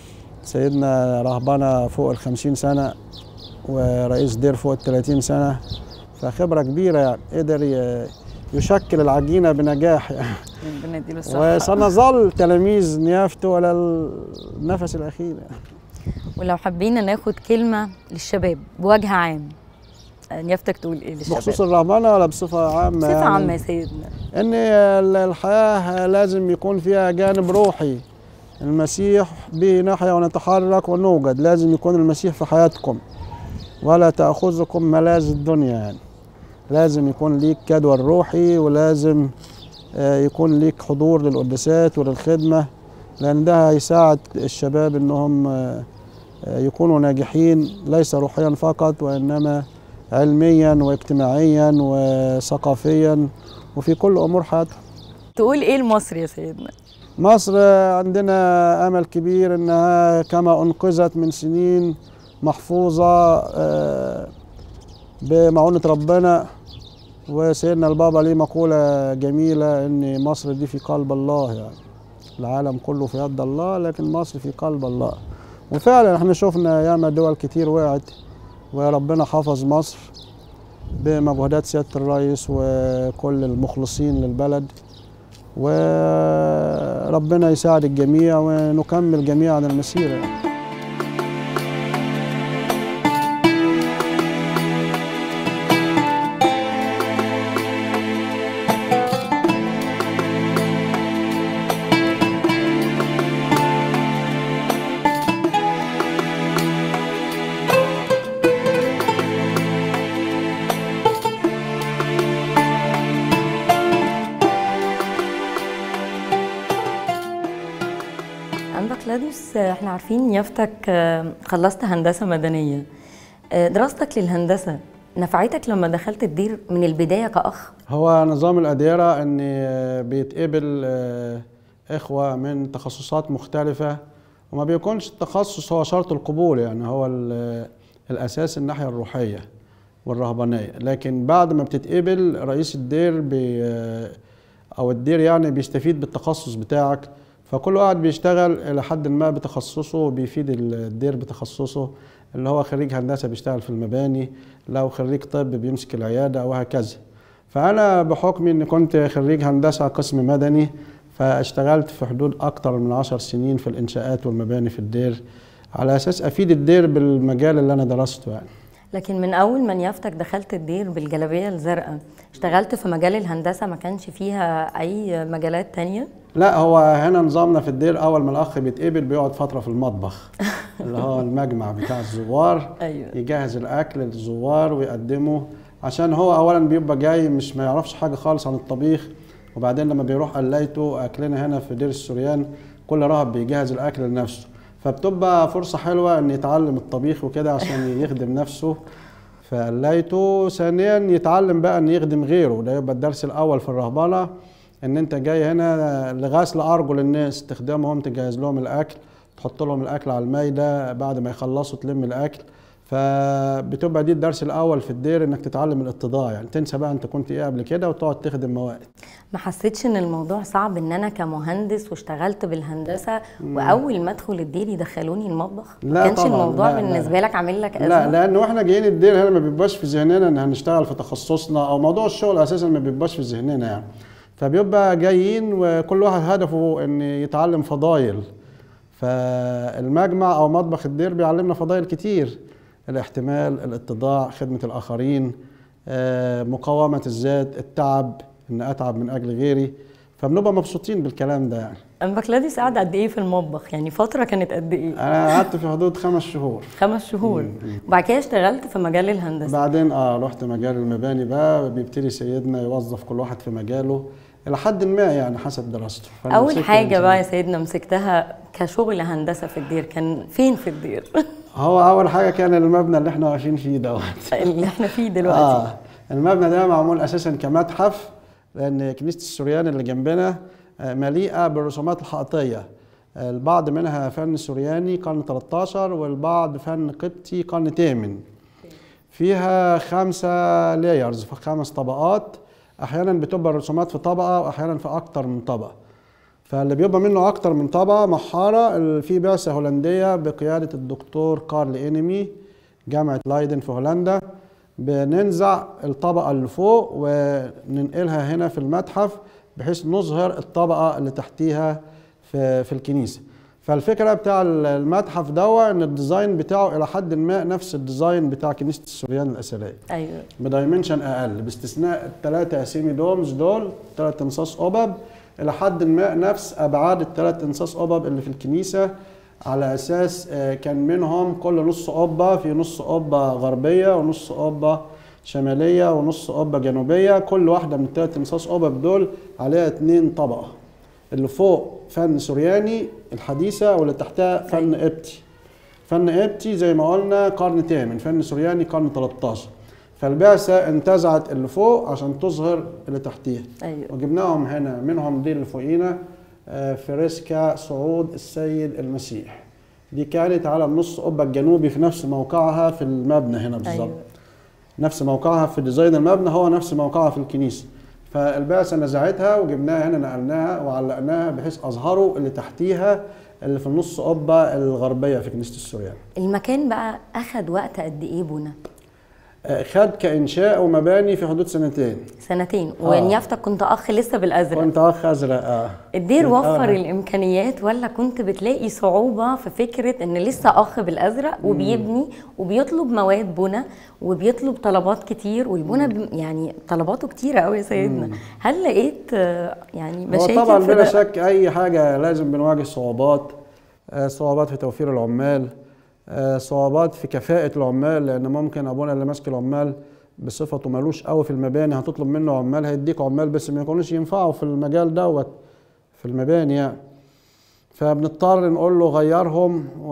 سيدنا رهبانة فوق الخمسين سنة ورئيس دير فوق الثلاثين سنة فخبرة كبيرة يعني قدر ي- يشكل العجينة بنجاح يعني ربنا يديله الصحه وسنظل تلاميذ نيافته ولا النفس الأخير يعني. ولو حبينا ناخد كلمه للشباب بوجه عام آه، نيافتك تقول ايه للشباب بخصوص الرهبنة ولا بصفة عامة بصفه يعني؟ عامه يا سيدنا ان ال- الحياه لازم يكون فيها جانب روحي المسيح به نحيا ونتحرك ونوجد لازم يكون المسيح في حياتكم ولا تاخذكم ملاذ الدنيا يعني لازم يكون ليك جدول روحي ولازم آه، يكون ليك حضور للقداسات وللخدمه لان ده هيساعد الشباب انهم آه، آه، يكونوا ناجحين ليس روحيا فقط وانما علميا واجتماعيا وثقافيا وفي كل امور حياتهم تقول ايه لمصر يا سيدنا مصر عندنا امل كبير انها كما انقذت من سنين محفوظه آه، بمعونه ربنا وسيدنا البابا ليه مقوله جميله ان مصر دي في قلب الله يعني العالم كله في يد الله لكن مصر في قلب الله وفعلا احنا شفنا ياما دول كتير وقعت وربنا حفظ مصر بمجهودات سياده الرئيس وكل المخلصين للبلد وربنا يساعد الجميع ونكمل جميعا المسيرة أنبا كلاديوس آه، احنا عارفين يافتك آه، خلصت هندسة مدنية آه، دراستك للهندسة نفعتك لما دخلت الدير من البداية كأخ هو نظام الأديرة أن بيتقبل آه، إخوة من تخصصات مختلفة وما بيكونش التخصص هو شرط القبول يعني هو ال- الأساس الناحية الروحية والرهبانية لكن بعد ما بتتقبل رئيس الدير بي أو الدير يعني بيستفيد بالتخصص بتاعك فكل واحد بيشتغل إلى حد ما بتخصصه وبيفيد الدير بتخصصه اللي هو خريج هندسة بيشتغل في المباني لو خريج طب بيمسك العيادة وهكذا فأنا بحكم إني كنت خريج هندسة قسم مدني فاشتغلت في حدود أكتر من عشر سنين في الإنشاءات والمباني في الدير على أساس أفيد الدير بالمجال اللي أنا درسته يعني لكن من أول ما يافتك دخلت الدير بالجلابية الزرقاء اشتغلت في مجال الهندسة ما كانش فيها أي مجالات تانية لا هو هنا نظامنا في الدير اول ما الاخ بيتقبل بيقعد فتره في المطبخ اللي هو المجمع بتاع الزوار أيوة. يجهز الاكل للزوار ويقدمه عشان هو اولا بيبقى جاي مش ما يعرفش حاجه خالص عن الطبيخ وبعدين لما بيروح قلايته اكلنا هنا في دير السوريان كل راهب بيجهز الاكل لنفسه فبتبقى فرصه حلوه ان يتعلم الطبيخ وكده عشان يخدم نفسه في قلايته ثانيا يتعلم بقى ان يخدم غيره ده يبقى الدرس الاول في الرهبنه ان انت جاي هنا لغسل ارجل الناس تخدمهم تجهز لهم الاكل تحط لهم الاكل على المايده بعد ما يخلصوا تلم الاكل فبتبقى دي الدرس الاول في الدير انك تتعلم الاتضاع يعني تنسى بقى انت كنت ايه قبل كده وتقعد تخدم موائد ما حسيتش ان الموضوع صعب ان انا كمهندس واشتغلت بالهندسه واول ما ادخل الدير يدخلوني المطبخ ما لا كانش طبعاً، الموضوع لا، لا. بالنسبه لك عامل لك ازمه لا لان واحنا جايين الدير هنا ما بيبقاش في ذهننا ان هنشتغل في تخصصنا او موضوع الشغل اساسا ما بيبقاش في ذهننا يعني فبيبقى جايين وكل واحد هدفه ان يتعلم فضايل فالمجمع او مطبخ الدير بيعلمنا فضايل كتير الاحتمال الاتضاع خدمه الاخرين آه، مقاومه الذات التعب ان اتعب من اجل غيري فبنبقى مبسوطين بالكلام ده يعني بكلاديوس قعد قد ايه في المطبخ يعني فتره كانت قد ايه انا قعدت في حدود خمس شهور خمس شهور وبعد كده اشتغلت في مجال الهندسه بعدين اه رحت مجال المباني بقى بيبتدي سيدنا يوظف كل واحد في مجاله الى حد ما يعني حسب دراسته فأنا اول مسكت حاجه الإنسان. بقى يا سيدنا مسكتها كشغل هندسه في الدير كان فين في الدير هو اول حاجه كان المبنى اللي احنا واقفين فيه دوت اللي احنا فيه دلوقتي اه المبنى ده معمول اساسا كمتحف لان كنيسه السوريان اللي جنبنا آه، مليئه بالرسومات الحائطيه آه، البعض منها فن سورياني قرن 13 والبعض فن قبطي قرن 8 فيها خمسة لايرز في خمس طبقات احيانا بتبقى الرسومات في طبقه واحيانا في اكتر من طبقه فاللي بيبقى منه اكتر من طبقه محاره ال- في بعثه هولنديه بقياده الدكتور كارل انمي جامعه لايدن في هولندا بننزع الطبقه اللي فوق وننقلها هنا في المتحف بحيث نظهر الطبقه اللي تحتيها في في الكنيسه فالفكره بتاع المتحف ده ان الديزاين بتاعه الى حد ما نفس الديزاين بتاع كنيسه السوريان الاثريه ايوه بدايمنشن اقل باستثناء الثلاثه اسيمي دومز دول ثلاث انصاص قبب الى حد ما نفس ابعاد الثلاث انصاص قبب اللي في الكنيسه على اساس آه، كان منهم كل نص قبه في نص قبه غربيه ونص قبه شماليه ونص قبه جنوبيه كل واحده من الثلاث انصاص قبب دول عليها اتنين طبقه اللي فوق فن سورياني الحديثه واللي تحتها فن قبطي فن قبطي زي ما قلنا قرن تامن فن سورياني قرن 13 فالبعثة انتزعت اللي فوق عشان تظهر اللي تحتيها ايوه وجبناهم هنا منهم دي اللي فوقينا آه، فريسكا صعود السيد المسيح دي كانت على النص قبة الجنوبي في نفس موقعها في المبنى هنا بالظبط ايوه نفس موقعها في ديزاين المبنى هو نفس موقعها في الكنيسة فالبعثة نزعتها وجبناها هنا نقلناها وعلقناها بحيث أظهروا اللي تحتيها اللي في النص قبة الغربية في كنيسة السوريان المكان بقى اخد وقت قد ايه بنا آه، خد كإنشاء ومباني في حدود سنتين سنتين ونيافتك كنت اخ لسه بالازرق كنت أخ أزرق آه الدير آه. وفر الامكانيات ولا كنت بتلاقي صعوبه في فكره ان لسه اخ بالازرق وبيبني وبيطلب مواد بنى وبيطلب طلبات كتير والبنى ب- يعني طلباته كتيره قوي يا سيدنا هل لقيت آه، يعني هو مشاكل طبعا في بلا ده؟ شك أي حاجة لازم بنواجه صعوبات آه، صعوبات في توفير العمال آه، صعوبات في كفاءة العمال لأن ممكن أبونا اللي ماسك العمال بصفته ملوش قوي في المباني هتطلب منه عمال هيديك عمال بس ما يكونوش ينفعوا في المجال دوت في المباني يعني فبنضطر نقول له غيرهم و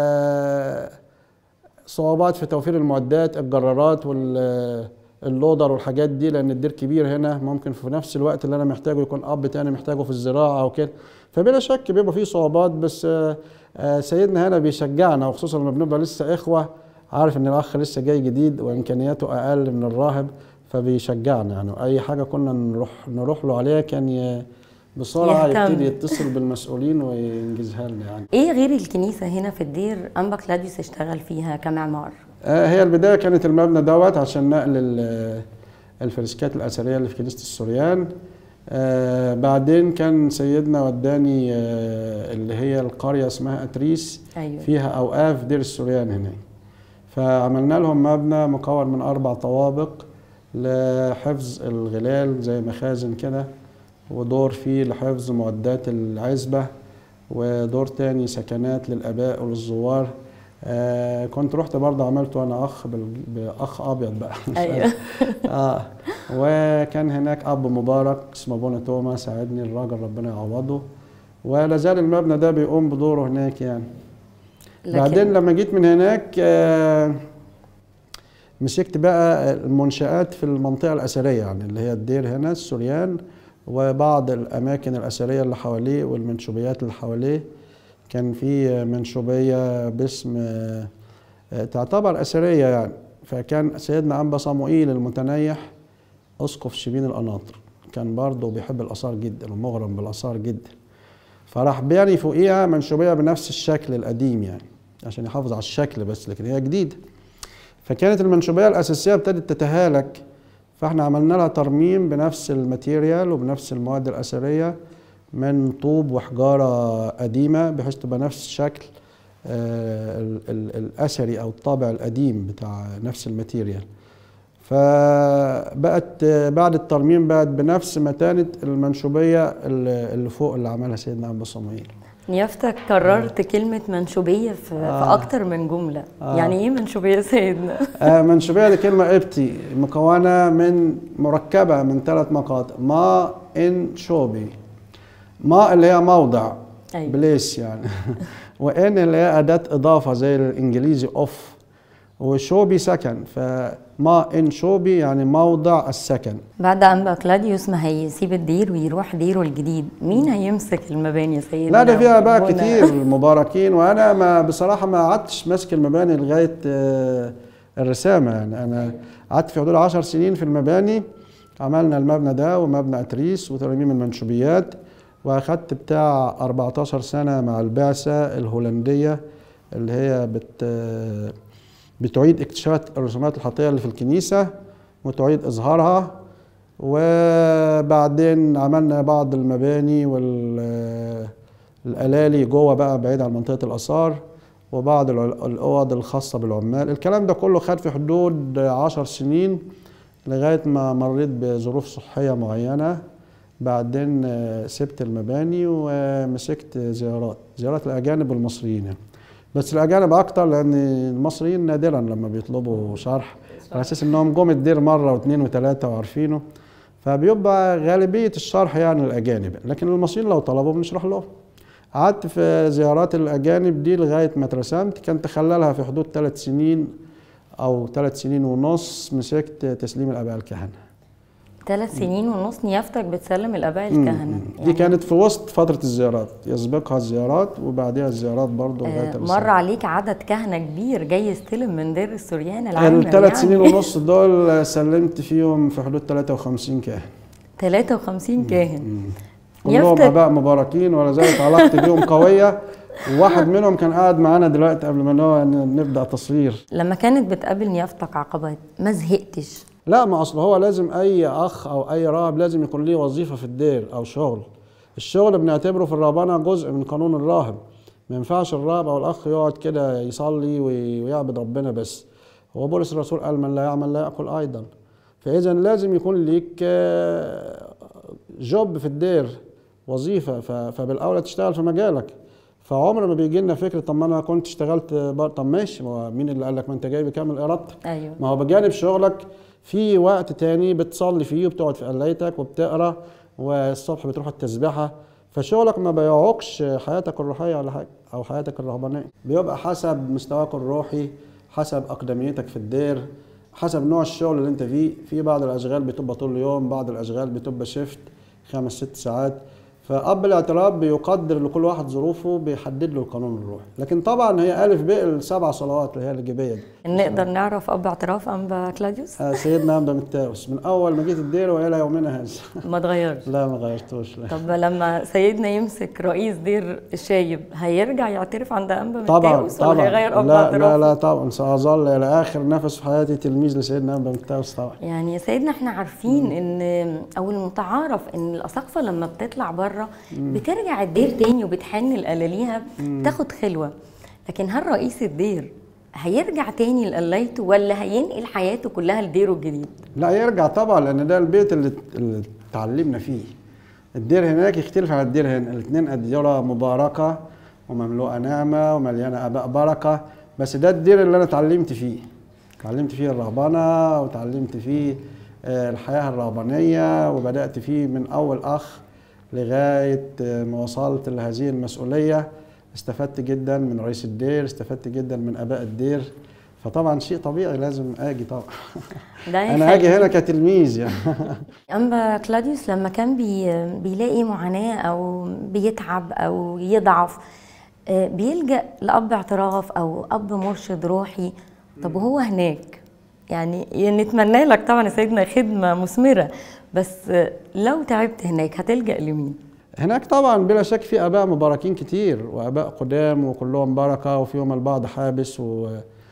صعوبات في توفير المعدات الجرارات واللودر والحاجات دي لان الدير كبير هنا ممكن في نفس الوقت اللي انا محتاجه يكون اب تاني محتاجه في الزراعه او كده فبلا شك بيبقى فيه صعوبات بس آه، آه، سيدنا هنا بيشجعنا وخصوصا لما بنبقى لسه اخوه عارف ان الاخ لسه جاي جديد وامكانياته اقل من الراهب فبيشجعنا يعني اي حاجه كنا نروح نروح له عليها كان ي- بسرعه يهتم. يبتدي يتصل بالمسؤولين وينجزها لنا يعني ايه غير الكنيسه هنا في الدير انبا كلاديوس اشتغل فيها كمعمار آه، هي البداية كانت المبنى دوت عشان نقل ال- الفريسكات الأثرية اللي في كنيسة السوريان آه بعدين كان سيدنا وداني آه اللي هي القرية اسمها أتريس ايوه فيها أوقاف دير السوريان هناك فعملنا لهم مبنى مكون من أربع طوابق لحفظ الغلال زي مخازن كده ودور فيه لحفظ معدات العزبة ودور تاني سكنات للآباء وللزوار آه كنت رحت برضه عملته أنا أخ بال- بأخ أبيض بقى ايوه اه وكان هناك اب مبارك اسمه ابونا توما ساعدني الراجل ربنا يعوضه ولا زال المبنى ده بيقوم بدوره هناك يعني لكن- بعدين لما جيت من هناك آه، مسكت بقى المنشآت في المنطقة الأثرية يعني اللي هي الدير هنا السوريان وبعض الأماكن الأثرية اللي حواليه والمنشوبيات اللي حواليه كان في منشوبية باسم آه، آه، تعتبر أثرية يعني فكان سيدنا أنبا صموئيل المتنيح أسقف شبين القناطر كان برضه بيحب الآثار جدا ومغرم بالآثار جدا فراح بيعني فوقيها منشوبية بنفس الشكل القديم يعني عشان يحافظ على الشكل بس لكن هي جديدة فكانت المنشوبية الأساسية ابتدت تتهالك فاحنا عملنا لها ترميم بنفس الماتيريال وبنفس المواد الأثرية من طوب وحجارة قديمة بحيث تبقى نفس الشكل آه، ال- ال- الأثري أو الطابع القديم بتاع نفس الماتيريال فبقت آه، بعد الترميم بقت بنفس متانة المنشوبية اللي اللي فوق اللي عملها سيدنا أبو صموئيل نيافتك كررت كلمة منشوبية في, آه. في أكتر من جملة آه. يعني إيه منشوبية يا سيدنا؟ آه، منشوبية دي كلمة قبطي مكونة من مركبة من ثلاث مقاطع ما إن شوبي ما اللي هي موضع أيوة. بليس يعني وإن اللي هي أداة إضافة زي الإنجليزي أوف وشوبي سكن فما إن شوبي يعني موضع السكن بعد أنبا كلاديوس ما هيسيب الدير ويروح ديره الجديد مين هيمسك المباني يا سيدنا؟ لا ده فيها آباء والبنى؟ كتير مباركين وانا ما بصراحه ما قعدتش ماسك المباني لغايه آه، الرسامه يعني انا قعدت في حدود 10 سنين في المباني عملنا المبنى ده ومبنى اتريس وترميم المنشوبيات واخدت بتاع 14 سنه مع البعثه الهولنديه اللي هي بت آه، بتعيد اكتشافات الرسومات الحطيه اللي في الكنيسه وتعيد اظهارها وبعدين عملنا بعض المباني والالالي جوه بقى بعيد عن منطقه الاثار وبعض الع- الاوض الخاصه بالعمال الكلام ده كله خد في حدود عشر سنين لغايه ما مريت بظروف صحيه معينه بعدين آه، سبت المباني ومسكت زيارات زيارات الاجانب والمصريين يعني. بس الاجانب اكتر لان المصريين نادرا لما بيطلبوا شرح على اساس انهم جم الدير مره واثنين وثلاثه وعارفينه فبيبقى غالبيه الشرح يعني الاجانب لكن المصريين لو طلبوا بنشرح لهم قعدت في زيارات الاجانب دي لغايه ما اترسمت كان تخللها في حدود ثلاث سنين او ثلاث سنين ونص مسكت تسليم الاباء الكهنه ثلاث سنين ونص نيافتك بتسلم الآباء الكهنة دي كانت في وسط فتره الزيارات يسبقها الزيارات وبعدها الزيارات برضه لغايه آه، الرسالة. مر عليك عدد كهنة كبير جاي يستلم من دير السوريان العالم الثلاث سنين ونص دول سلمت فيهم في حدود 53 كاهن 53 كاهن كلهم يفتك- اباء مباركين ولا زالت علاقتي بيهم قويه وواحد منهم كان قاعد معانا دلوقتي قبل ما نو- نبدا تصوير لما كانت بتقابل نيافتك عقبات ما زهقتش لا ما اصل هو لازم اي اخ او اي راهب لازم يكون ليه وظيفه في الدير او شغل الشغل بنعتبره في الرهبنه جزء من قانون الراهب ما ينفعش الراهب او الاخ يقعد كده يصلي وي- ويعبد ربنا بس هو بولس الرسول قال من لا يعمل لا ياكل ايضا فاذا لازم يكون ليك آه، جوب في الدير وظيفه ف- فبالاولى تشتغل في مجالك فعمر ما بيجي لنا فكره طب ما انا كنت اشتغلت بر... طب ماشي ما هو مين اللي قال لك ما انت جاي بكامل ارادتك ايوه ما هو بجانب شغلك في وقت تاني بتصلي فيه وبتقعد في قلايتك وبتقرا والصبح بتروح التسبيحه فشغلك ما بيعوقش حياتك الروحيه ولا حاجه او حياتك الرهبانيه بيبقى حسب مستواك الروحي حسب اقدميتك في الدير حسب نوع الشغل اللي انت فيه في بعض الاشغال بتبقى طول اليوم بعض الاشغال بتبقى شيفت خمس ست ساعات فاب الاعتراف بيقدر لكل واحد ظروفه بيحدد له القانون الروحي لكن طبعا هي الف ب السبع صلوات اللي هي الجبيه دي نقدر نعرف اب اعتراف انبا كلاديوس آه، سيدنا أمدى متاوس من أول ما جيت الدير وإلى يومنا هذا ما اتغيرش لا ما غيرتوش لا طب لما سيدنا يمسك رئيس دير الشايب هيرجع يعترف عند انبا طبعا متاوس ولا طبعا هيغير اب لا اعتراف لا لا طبعا سأظل إلى آخر نفس في حياتي تلميذ لسيدنا أمدى متاوس طبعا يعني يا سيدنا احنا عارفين ان او المتعارف ان الاساقفه لما بتطلع بره بترجع الدير تاني وبتحن لقلاليها تاخد خلوه لكن هل رئيس الدير هيرجع تاني لقلايته ولا هينقل حياته كلها لديره الجديد؟ لا يرجع طبعا لأن ده البيت اللي اللي اتعلمنا فيه الدير هناك يختلف عن الدير هنا الاثنين أديرة مباركة ومملوءة نعمة ومليانة آباء بركة بس ده الدير اللي أنا اتعلمت فيه اتعلمت فيه الرهبنة وتعلمت فيه آه، الحياة الرهبانية وبدأت فيه من أول أخ لغاية آه، ما وصلت لهذه المسؤولية استفدت جدا من رئيس الدير استفدت جدا من آباء الدير فطبعا شيء طبيعي لازم أجي طبعا ده أنا هاجي يخلي- هنا كتلميذ يعني أنبا كلاديوس لما كان بي بيلاقي معاناة أو بيتعب أو يضعف آه، بيلجأ لأب اعتراف أو أب مرشد روحي طب وهو هناك يعني نتمنى لك طبعا يا سيدنا خدمة مثمرة بس آه، لو تعبت هناك هتلجأ لمين؟ هناك طبعا بلا شك في اباء مباركين كتير واباء قدام وكلهم بركه وفيهم البعض حابس و...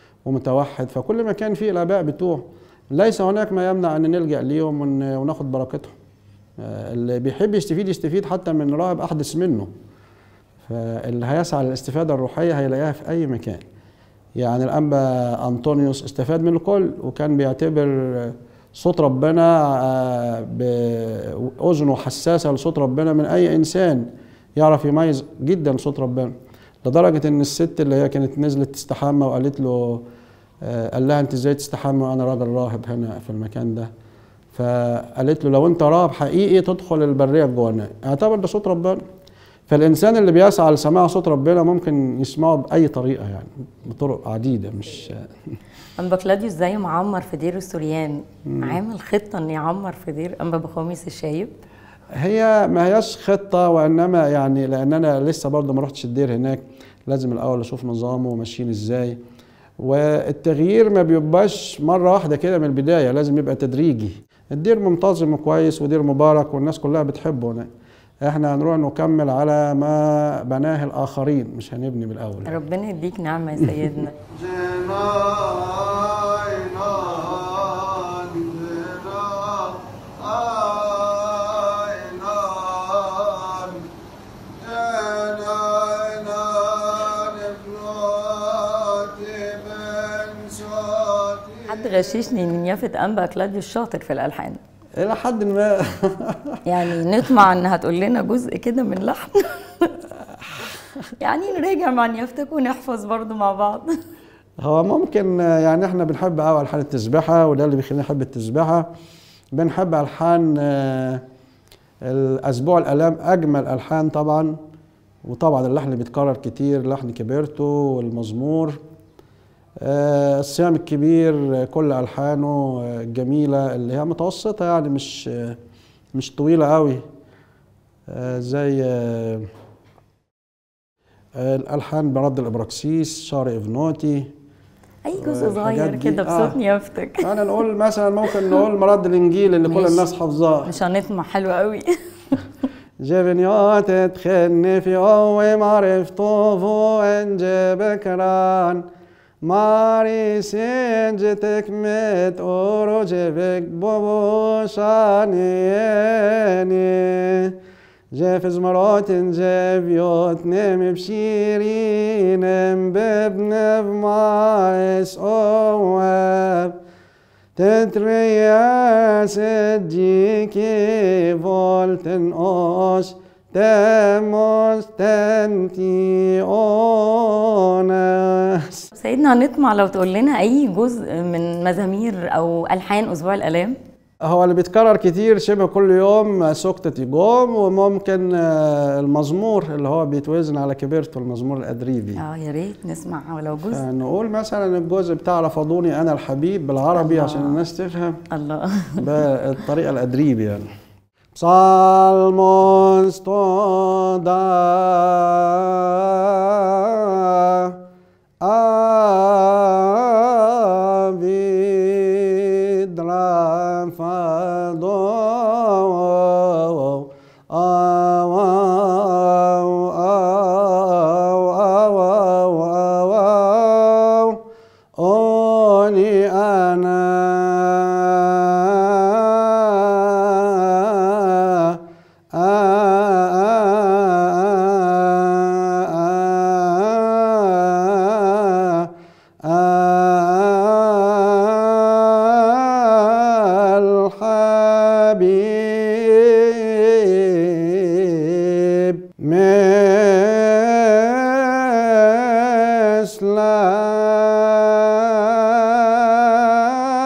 ومتوحد فكل ما كان فيه الاباء بتوعه ليس هناك ما يمنع ان نلجا ليهم ون... وناخد بركتهم آه، اللي بيحب يستفيد يستفيد حتى من راهب احدث منه فاللي هيسعى للاستفاده الروحيه هيلاقيها في اي مكان يعني الانبا انطونيوس استفاد من الكل وكان بيعتبر صوت ربنا آه، بأذنه حساسة لصوت ربنا من أي إنسان يعرف يميز جدا صوت ربنا لدرجة إن الست اللي هي كانت نزلت تستحمى وقالت له آه، قال لها أنت إزاي تستحمى وأنا راجل راهب هنا في المكان ده فقالت له لو أنت راهب حقيقي تدخل البرية الجوانية اعتبر ده صوت ربنا فالإنسان اللي بيسعى لسماع صوت ربنا ممكن يسمعه بأي طريقة يعني بطرق عديدة مش أنبا كلاديوس زي ما عمر في دير السوريان عامل خطة إن يعمر في دير أنبا بخوميس الشايب هي ما هياش خطة وإنما يعني لأن أنا لسه برضه ما رحتش الدير هناك لازم الأول أشوف نظامه وماشيين إزاي والتغيير ما بيبقاش مرة واحدة كده من البداية لازم يبقى تدريجي الدير منتظم وكويس ودير مبارك والناس كلها بتحبه هناك احنا هنروح نكمل على ما بناه الآخرين مش هنبني من الأول ربنا يديك نعمة يا سيدنا حد غششني ان يافت انبا كلاديوس شاطر في الالحان إلى حد ما يعني نطمع انها تقول لنا جزء كده من لحن يعني نراجع مع نيافتك ونحفظ برضو مع بعض هو ممكن آه، يعني احنا بنحب قوي الحان التسبيحه وده اللي بيخلينا نحب التسبيحه بنحب الحان آه، الاسبوع الالام اجمل الحان طبعا وطبعا اللحن اللي بيتكرر كتير لحن كبيرتو والمزمور آه، الصيام الكبير آه، كل الحانه آه، جميله اللي هي متوسطه يعني مش آه، مش طويله قوي آه، زي آه، آه، الالحان برد الابراكسيس شعر افنوتي اي جزء والحاجات صغير دي، كده آه. بصوت نيافتك انا نقول مثلا ممكن نقول مرد الانجيل اللي كل ماشي. الناس حافظاه مش هنطمع حلو قوي جبنيات تخني في قوي معرفته فوق انجي بكران ماري سنجتك مت اورو جبك بوبو شانيني جيف زمرات جيف يوت نم بشيرين ببن بمايس اواب تترياس جيكي فولتن اوش تموس تنتي اونس سيدنا هنطمع لو تقول لنا اي جزء من مزامير او الحان اسبوع الالام هو اللي بيتكرر كتير شبه كل يوم سكتة يجوم وممكن آه، المزمور اللي هو بيتوزن على كبيرته المزمور الأدريبي اه يا ريت نسمع ولو جزء آه، نقول مثلا الجزء بتاع رفضوني أنا الحبيب بالعربي الله. عشان الناس تفهم الله بالطريقة الأدريب يعني Psalmos toda avid rafado aw aw aw aw aw aw Oni ana الحبيب مثل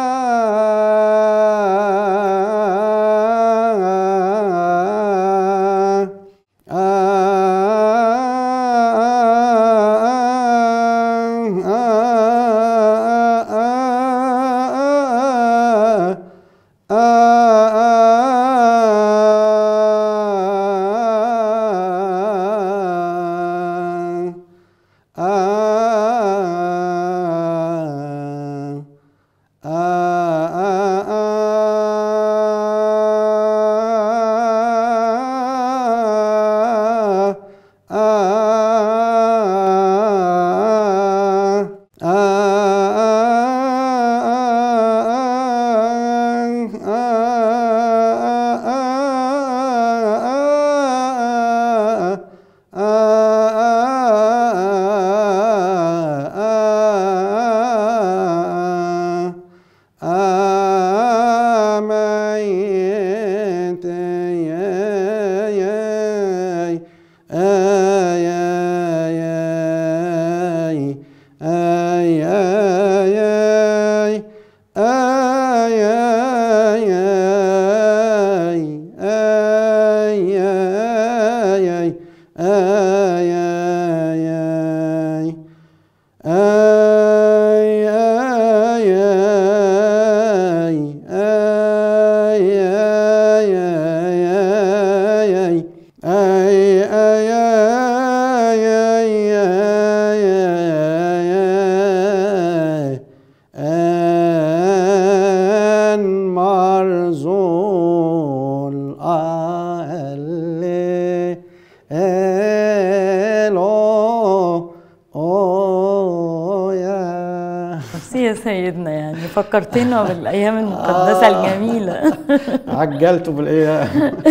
فكرتنا بالايام المقدسه الجميله عجلته بالايه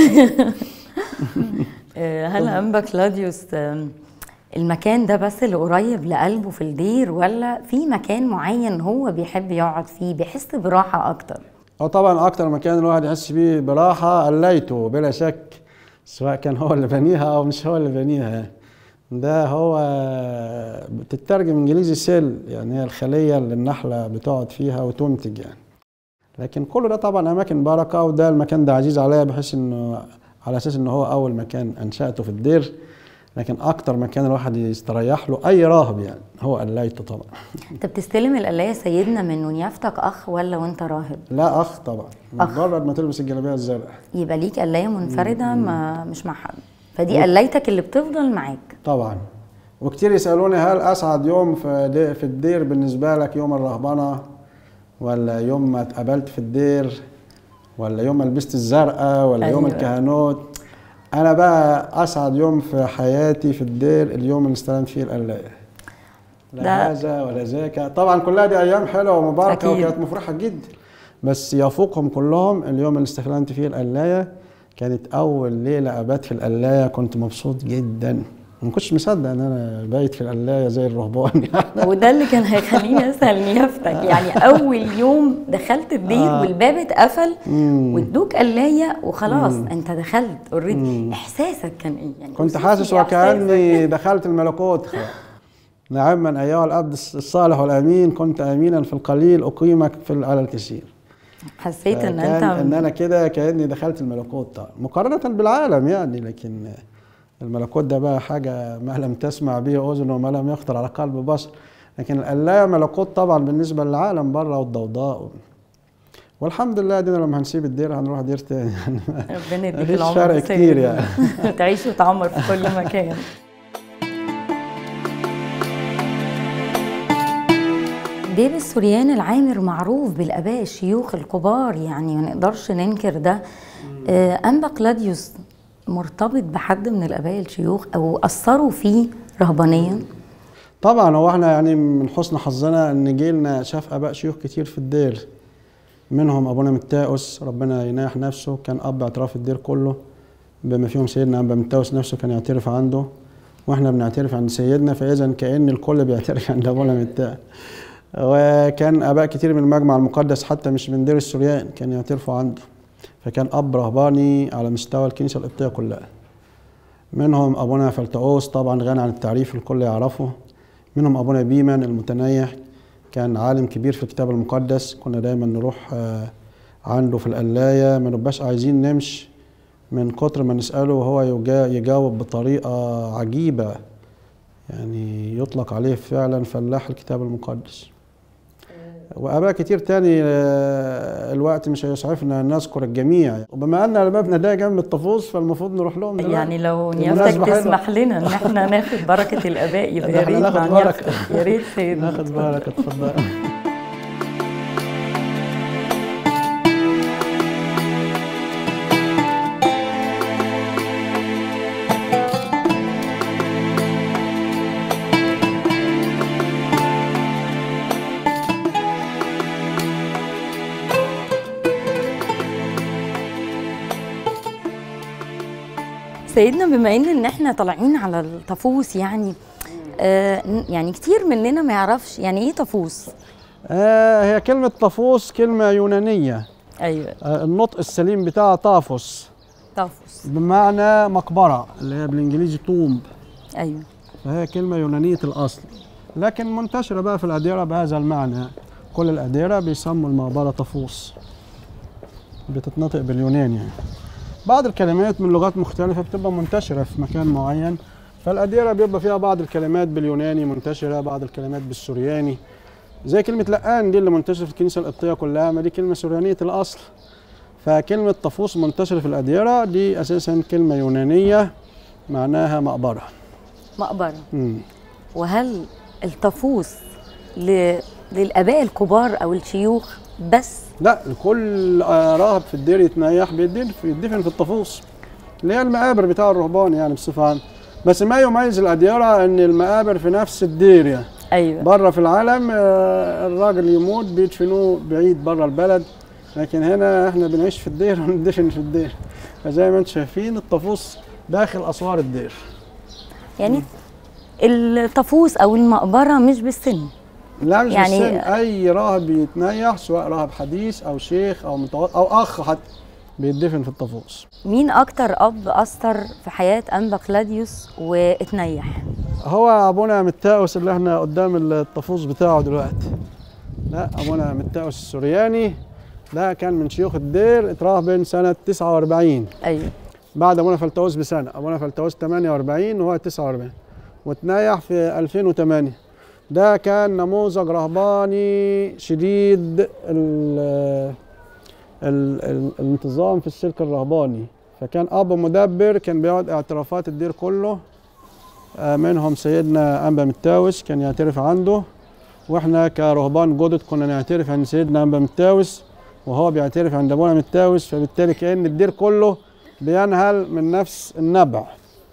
آه، هل انبا كلاديوس آم، المكان ده بس اللي قريب لقلبه في الدير ولا في مكان معين هو بيحب يقعد فيه بيحس براحه اكتر هو طبعا اكتر مكان الواحد يحس بيه براحه قليته بلا شك سواء كان هو اللي بنيها او مش هو اللي بنيها يعني. ده هو بتترجم انجليزي سيل يعني هي الخليه اللي النحله بتقعد فيها وتنتج يعني لكن كل ده طبعا اماكن بركه وده المكان ده عزيز عليا بحيث انه على اساس انه هو اول مكان انشاته في الدير لكن اكتر مكان الواحد يستريح له اي راهب يعني هو قليته طبعا انت بتستلم القلايه سيدنا من ونيافتك اخ ولا وانت راهب لا اخ طبعا أخ. مجرد ما تلبس الجلابيه الزرقاء يبقى ليك قلايه منفرده ما مش مع حد فدي قلايتك اللي بتفضل معاك طبعا وكتير يسالوني هل اسعد يوم في دي- في الدير بالنسبه لك يوم الرهبنه ولا يوم ما اتقابلت في الدير ولا يوم ما لبست الزرقاء ولا يوم أيوة. الكهنوت انا بقى اسعد يوم في حياتي في الدير اليوم اللي استلمت فيه القلايه ده- لا هذا ولا ذاك طبعا كلها دي ايام حلوه ومباركه أكيد. وكانت مفرحه جدا بس يفوقهم كلهم اليوم اللي استخدمت فيه القلايه كانت اول ليله ابات في القلايه كنت مبسوط جدا ما كنتش مصدق ان انا بايت في القلايه زي الرهبان يعني وده اللي كان هيخليني اسال نيافتك يعني اول يوم دخلت الدير آه. والباب اتقفل مم. وادوك قلايه وخلاص انت دخلت اوريدي احساسك كان ايه يعني كنت أوصف حاسس لي وكاني دخلت الملكوت نعم من ايها الابد الصالح والامين كنت امينا في القليل اقيمك في على الكثير حسيت ان كان انت ان انا كده كاني دخلت الملكوت طبعا مقارنه بالعالم يعني لكن الملكوت ده بقى حاجه ما لم تسمع به اذن وما لم يخطر على قلب بشر لكن القلايه ملكوت طبعا بالنسبه للعالم بره والضوضاء والحمد لله دينا لما هنسيب الدير هنروح دير تاني يعني ربنا يديك مفيش العمر فرق يا كتير سيدي. يعني. تعيش وتعمر في كل مكان بيب السوريان العامر معروف بالاباء الشيوخ الكبار يعني ما نقدرش ننكر ده آه، انبا كلاديوس مرتبط بحد من الاباء الشيوخ او اثروا فيه رهبانيا طبعا هو احنا يعني من حسن حظنا ان جيلنا شاف اباء شيوخ كتير في الدير منهم ابونا متاوس ربنا يناح نفسه كان اب اعتراف الدير كله بما فيهم سيدنا ابا متاوس نفسه كان يعترف عنده واحنا بنعترف عند سيدنا فاذا كان الكل بيعترف عند ابونا متاوس وكان اباء كتير من المجمع المقدس حتى مش من دير السوريان كان يعترفوا عنده فكان اب رهباني على مستوى الكنيسه القبطيه كلها منهم ابونا فلتؤوس طبعا غني عن التعريف الكل يعرفه منهم ابونا بيمن المتنيح كان عالم كبير في الكتاب المقدس كنا دايما نروح آه، عنده في القلايه ما نبقاش عايزين نمشي من كتر ما نساله وهو يجا- يجاوب بطريقه عجيبه يعني يطلق عليه فعلا فلاح الكتاب المقدس واباء كتير تاني آه، الوقت مش هيسعفنا ان نذكر الجميع وبما ان بابنا ده جنب الطفوس فالمفروض نروح لهم دلوقتي. يعني لو المناسبة نيافتك حلوة. تسمح لنا ان احنا ناخد بركه الاباء يبقى ده يا احنا ريت ناخد مع بركة. نيافتك يا ريت سيدنا ناخد بالك اتفضل سيدنا بما ان ان احنا طالعين على الطفوس يعني آه ن- يعني كتير مننا ما يعرفش يعني ايه طفوس آه هي كلمة طافوس كلمة يونانية ايوه آه النطق السليم بتاعها طافوس طفوس بمعنى مقبرة اللي هي بالإنجليزي تومب ايوه فهي كلمة يونانية الأصل لكن منتشرة بقى في الأديرة بهذا المعنى كل الأديرة بيسموا المقبرة طافوس بتتنطق باليوناني يعني. بعض الكلمات من لغات مختلفة بتبقى منتشرة في مكان معين فالأديرة بيبقى فيها بعض الكلمات باليوناني منتشرة بعض الكلمات بالسورياني زي كلمة لقان دي اللي منتشرة في الكنيسة القبطية كلها ما دي كلمة سوريانية الأصل فكلمة طفوس منتشرة في الأديرة دي أساسا كلمة يونانية معناها مقبرة مقبره مم. وهل الطفوس ل... للاباء الكبار او الشيوخ بس لا كل راهب في الدير يتنيح بيدفن بيدفن في الطفوس اللي هي المقابر بتاع الرهبان يعني بصفة عامة بس ما يميز الأديرة إن المقابر في نفس الدير يعني ايوه بره في العالم آه، الراجل يموت بيدفنوه بعيد بره البلد لكن هنا احنا بنعيش في الدير وندفن في الدير فزي ما انتم شايفين الطفوس داخل اسوار الدير يعني الطفوس او المقبره مش بالسن لا مش يعني- يعني اي راهب بيتنيح سواء راهب حديث او شيخ او متوسط او اخ حتى بيدفن في الطفوس مين اكتر اب اثر في حياه انبا كلاديوس واتنيح هو ابونا متاوس اللي احنا قدام الطفوس بتاعه دلوقتي لا ابونا متاوس السورياني ده كان من شيوخ الدير اتراهبن سنه 49 ايوه بعد ابونا فلتوس بسنه ابونا فلتوس 48 وهو 49 وتنيح في 2008 ده كان نموذج رهباني شديد ال ال ال الانتظام في السلك الرهباني فكان اب مدبر كان بيقعد اعترافات الدير كله آه، منهم سيدنا انبا متاوس كان يعترف عنده واحنا كرهبان جدد كنا نعترف عند سيدنا انبا متاوس وهو بيعترف عند ابونا متاوس فبالتالي كان الدير كله بينهل من نفس النبع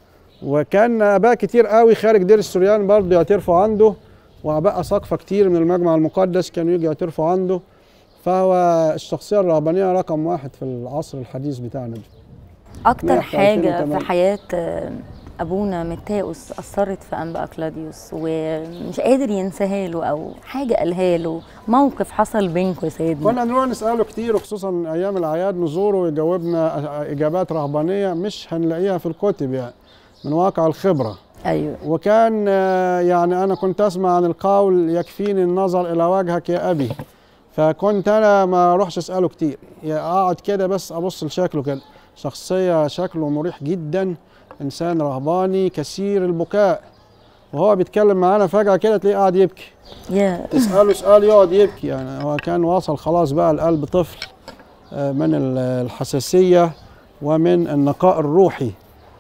وكان اباء كتير قوي خارج دير السوريان برضه يعترفوا عنده واباء اساقفه كتير من المجمع المقدس كانوا يجوا يعترفوا عنده فهو الشخصيه الرهبانيه رقم واحد في العصر الحديث بتاعنا ده اكتر نيح في حاجه في 2008. حياه آه، ابونا متاوس اثرت في انبا كلاديوس ومش قادر ينساها له او حاجه قالها له موقف حصل بينكم يا سيدنا كنا نروح نساله كتير وخصوصا ايام الاعياد نزوره ويجاوبنا اجابات رهبانيه مش هنلاقيها في الكتب يعني من واقع الخبره ايوه وكان آه، يعني انا كنت اسمع عن القول يكفيني النظر الى وجهك يا ابي فكنت انا ما اروحش اساله كتير يعني اقعد كده بس ابص لشكله كده شخصيه شكله مريح جدا انسان رهباني كثير البكاء وهو بيتكلم معانا فجاه كده تلاقيه قاعد يبكي يا تساله سؤال يقعد يبكي يعني هو كان واصل خلاص بقى القلب طفل آه، من ال- الحساسيه ومن النقاء الروحي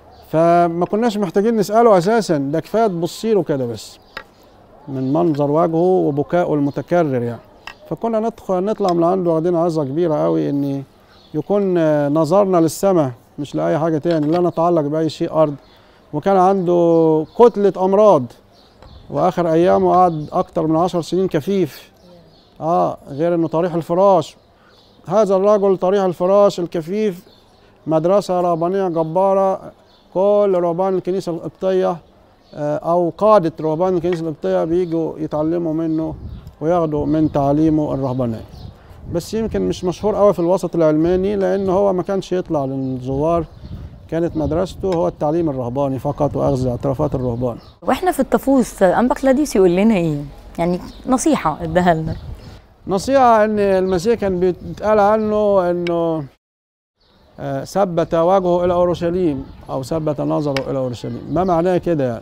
فما كناش محتاجين نساله اساسا ده كفايه تبصي له كده بس من منظر وجهه وبكائه المتكرر يعني فكنا ندخل نطلع من عنده واخدين عظه كبيره قوي ان يكون آه، نظرنا للسماء مش لاي حاجه تاني لا نتعلق باي شيء ارض وكان عنده كتله امراض واخر ايامه قعد اكتر من عشر سنين كفيف اه غير انه طريح الفراش هذا الرجل طريح الفراش الكفيف مدرسه رهبانيه جباره كل رهبان الكنيسه القبطيه آه، او قاده رهبان الكنيسه القبطيه بيجوا يتعلموا منه وياخدوا من تعاليمه الرهبانيه بس يمكن مش مشهور قوي في الوسط العلماني لان هو ما كانش يطلع للزوار كانت مدرسته هو التعليم الرهباني فقط واخذ اعترافات الرهبان واحنا في الطفوس انبا كلاديوس يقول لنا ايه يعني نصيحه اداها لنا نصيحة ان المسيح كان بيتقال عنه انه آه، ثبت وجهه الى اورشليم او ثبت نظره الى اورشليم ما معناه كده يعني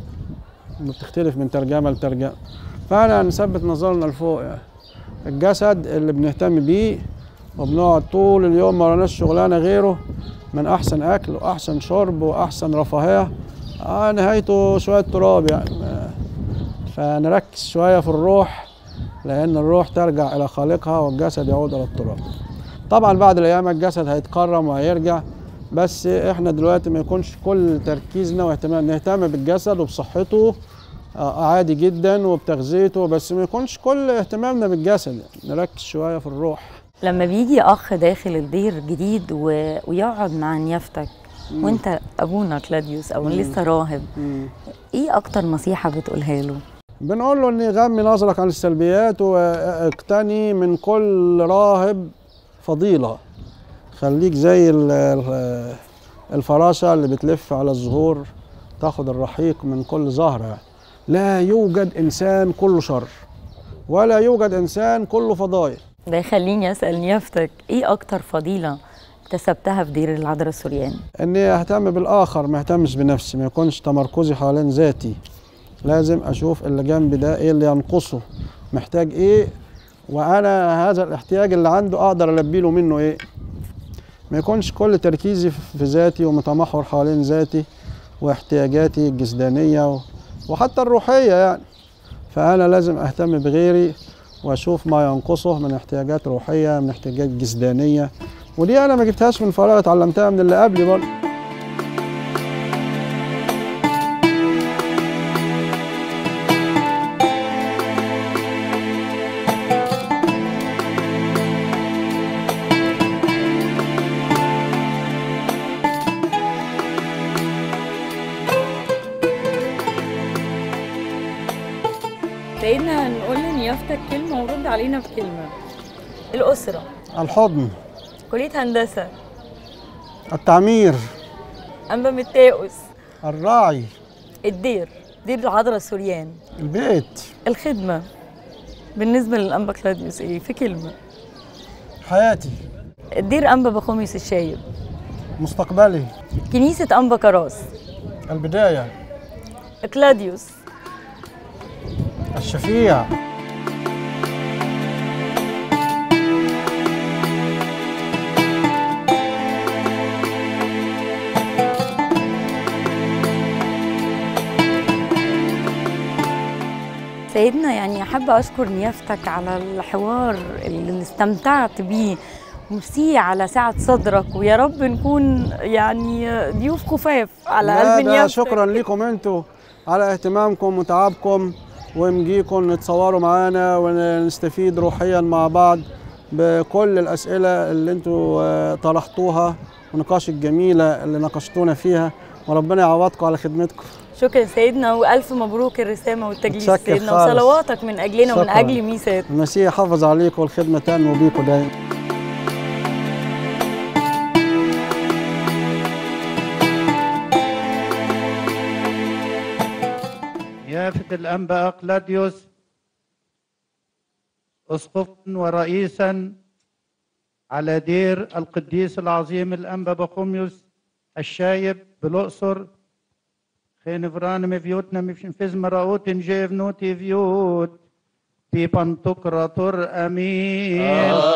بتختلف من ترجمة لترجمة فانا نثبت نظرنا لفوق يعني الجسد اللي بنهتم بيه وبنقعد طول اليوم ما وراناش شغلانة غيره من احسن اكل واحسن شرب واحسن رفاهية آه نهايته شوية تراب يعني آه، فنركز شوية في الروح لأن الروح ترجع إلى خالقها والجسد يعود إلى التراب. طبعا بعد الأيام الجسد هيتكرم وهيرجع بس إحنا دلوقتي ما يكونش كل تركيزنا واهتمام نهتم بالجسد وبصحته آه، عادي جدا وبتغذيته بس ما يكونش كل اهتمامنا بالجسد يعني نركز شوية في الروح. لما بيجي اخ داخل الدير جديد و... ويقعد مع نيافتك وانت ابونا كلاديوس او لسه راهب ايه اكتر نصيحه بتقولها له بنقول له ان يغمي نظرك عن السلبيات واقتني من كل راهب فضيلة خليك زي ال- ال- الفراشة اللي بتلف على الزهور تاخد الرحيق من كل زهرة لا يوجد إنسان كله شر ولا يوجد إنسان كله فضائل ده يخليني اسال نيافتك ايه اكتر فضيله اكتسبتها في دير العذراء السوريان اني اهتم بالاخر ما اهتمش بنفسي ما يكونش تمركزي حوالين ذاتي لازم اشوف اللي جنبي ده ايه اللي ينقصه محتاج ايه وانا هذا الاحتياج اللي عنده اقدر البي له منه ايه ما يكونش كل تركيزي في ذاتي ومتمحور حوالين ذاتي واحتياجاتي الجسدانيه و- وحتى الروحيه يعني فانا لازم اهتم بغيري واشوف ما ينقصه من احتياجات روحيه من احتياجات جسدانيه ودي انا ما جبتهاش من فراغ اتعلمتها من اللي قبلي برضه نيافتك كلمة ورد علينا بكلمة الأسرة الحضن كلية هندسة التعمير أنبا متاؤس الراعي الدير دير العذراء السوريان البيت الخدمة بالنسبة للأنبا كلاديوس إيه في كلمة حياتي الدير أنبا بخوميس الشايب مستقبلي كنيسة أنبا كراس البداية كلاديوس الشفيع سيدنا يعني أحب أشكر نيافتك على الحوار اللي استمتعت بيه ومسي على سعة صدرك ويا رب نكون يعني ضيوف خفاف على لا قلب ده نيافتك شكرا لكم انتوا على اهتمامكم وتعبكم ونجيكم نتصوروا معانا ونستفيد روحيا مع بعض بكل الأسئلة اللي انتوا آه، طرحتوها والنقاش الجميلة اللي ناقشتونا فيها وربنا يعوضكم على خدمتكم شكرا سيدنا والف مبروك الرسامه والتجليس متشكر سيدنا خالص. وصلواتك من اجلنا ومن شكراً. اجل ميسات المسيح يحافظ عليكم والخدمة تنمو بيكم دايما يافت الأنبا أقلاديوس أسقفا ورئيسا على دير القديس العظيم الأنبا بخوميوس الشايب بالأقصر خين فران مفيوتنا مفيز مراوت جيف نوتي فيوت في بنتكرة أمين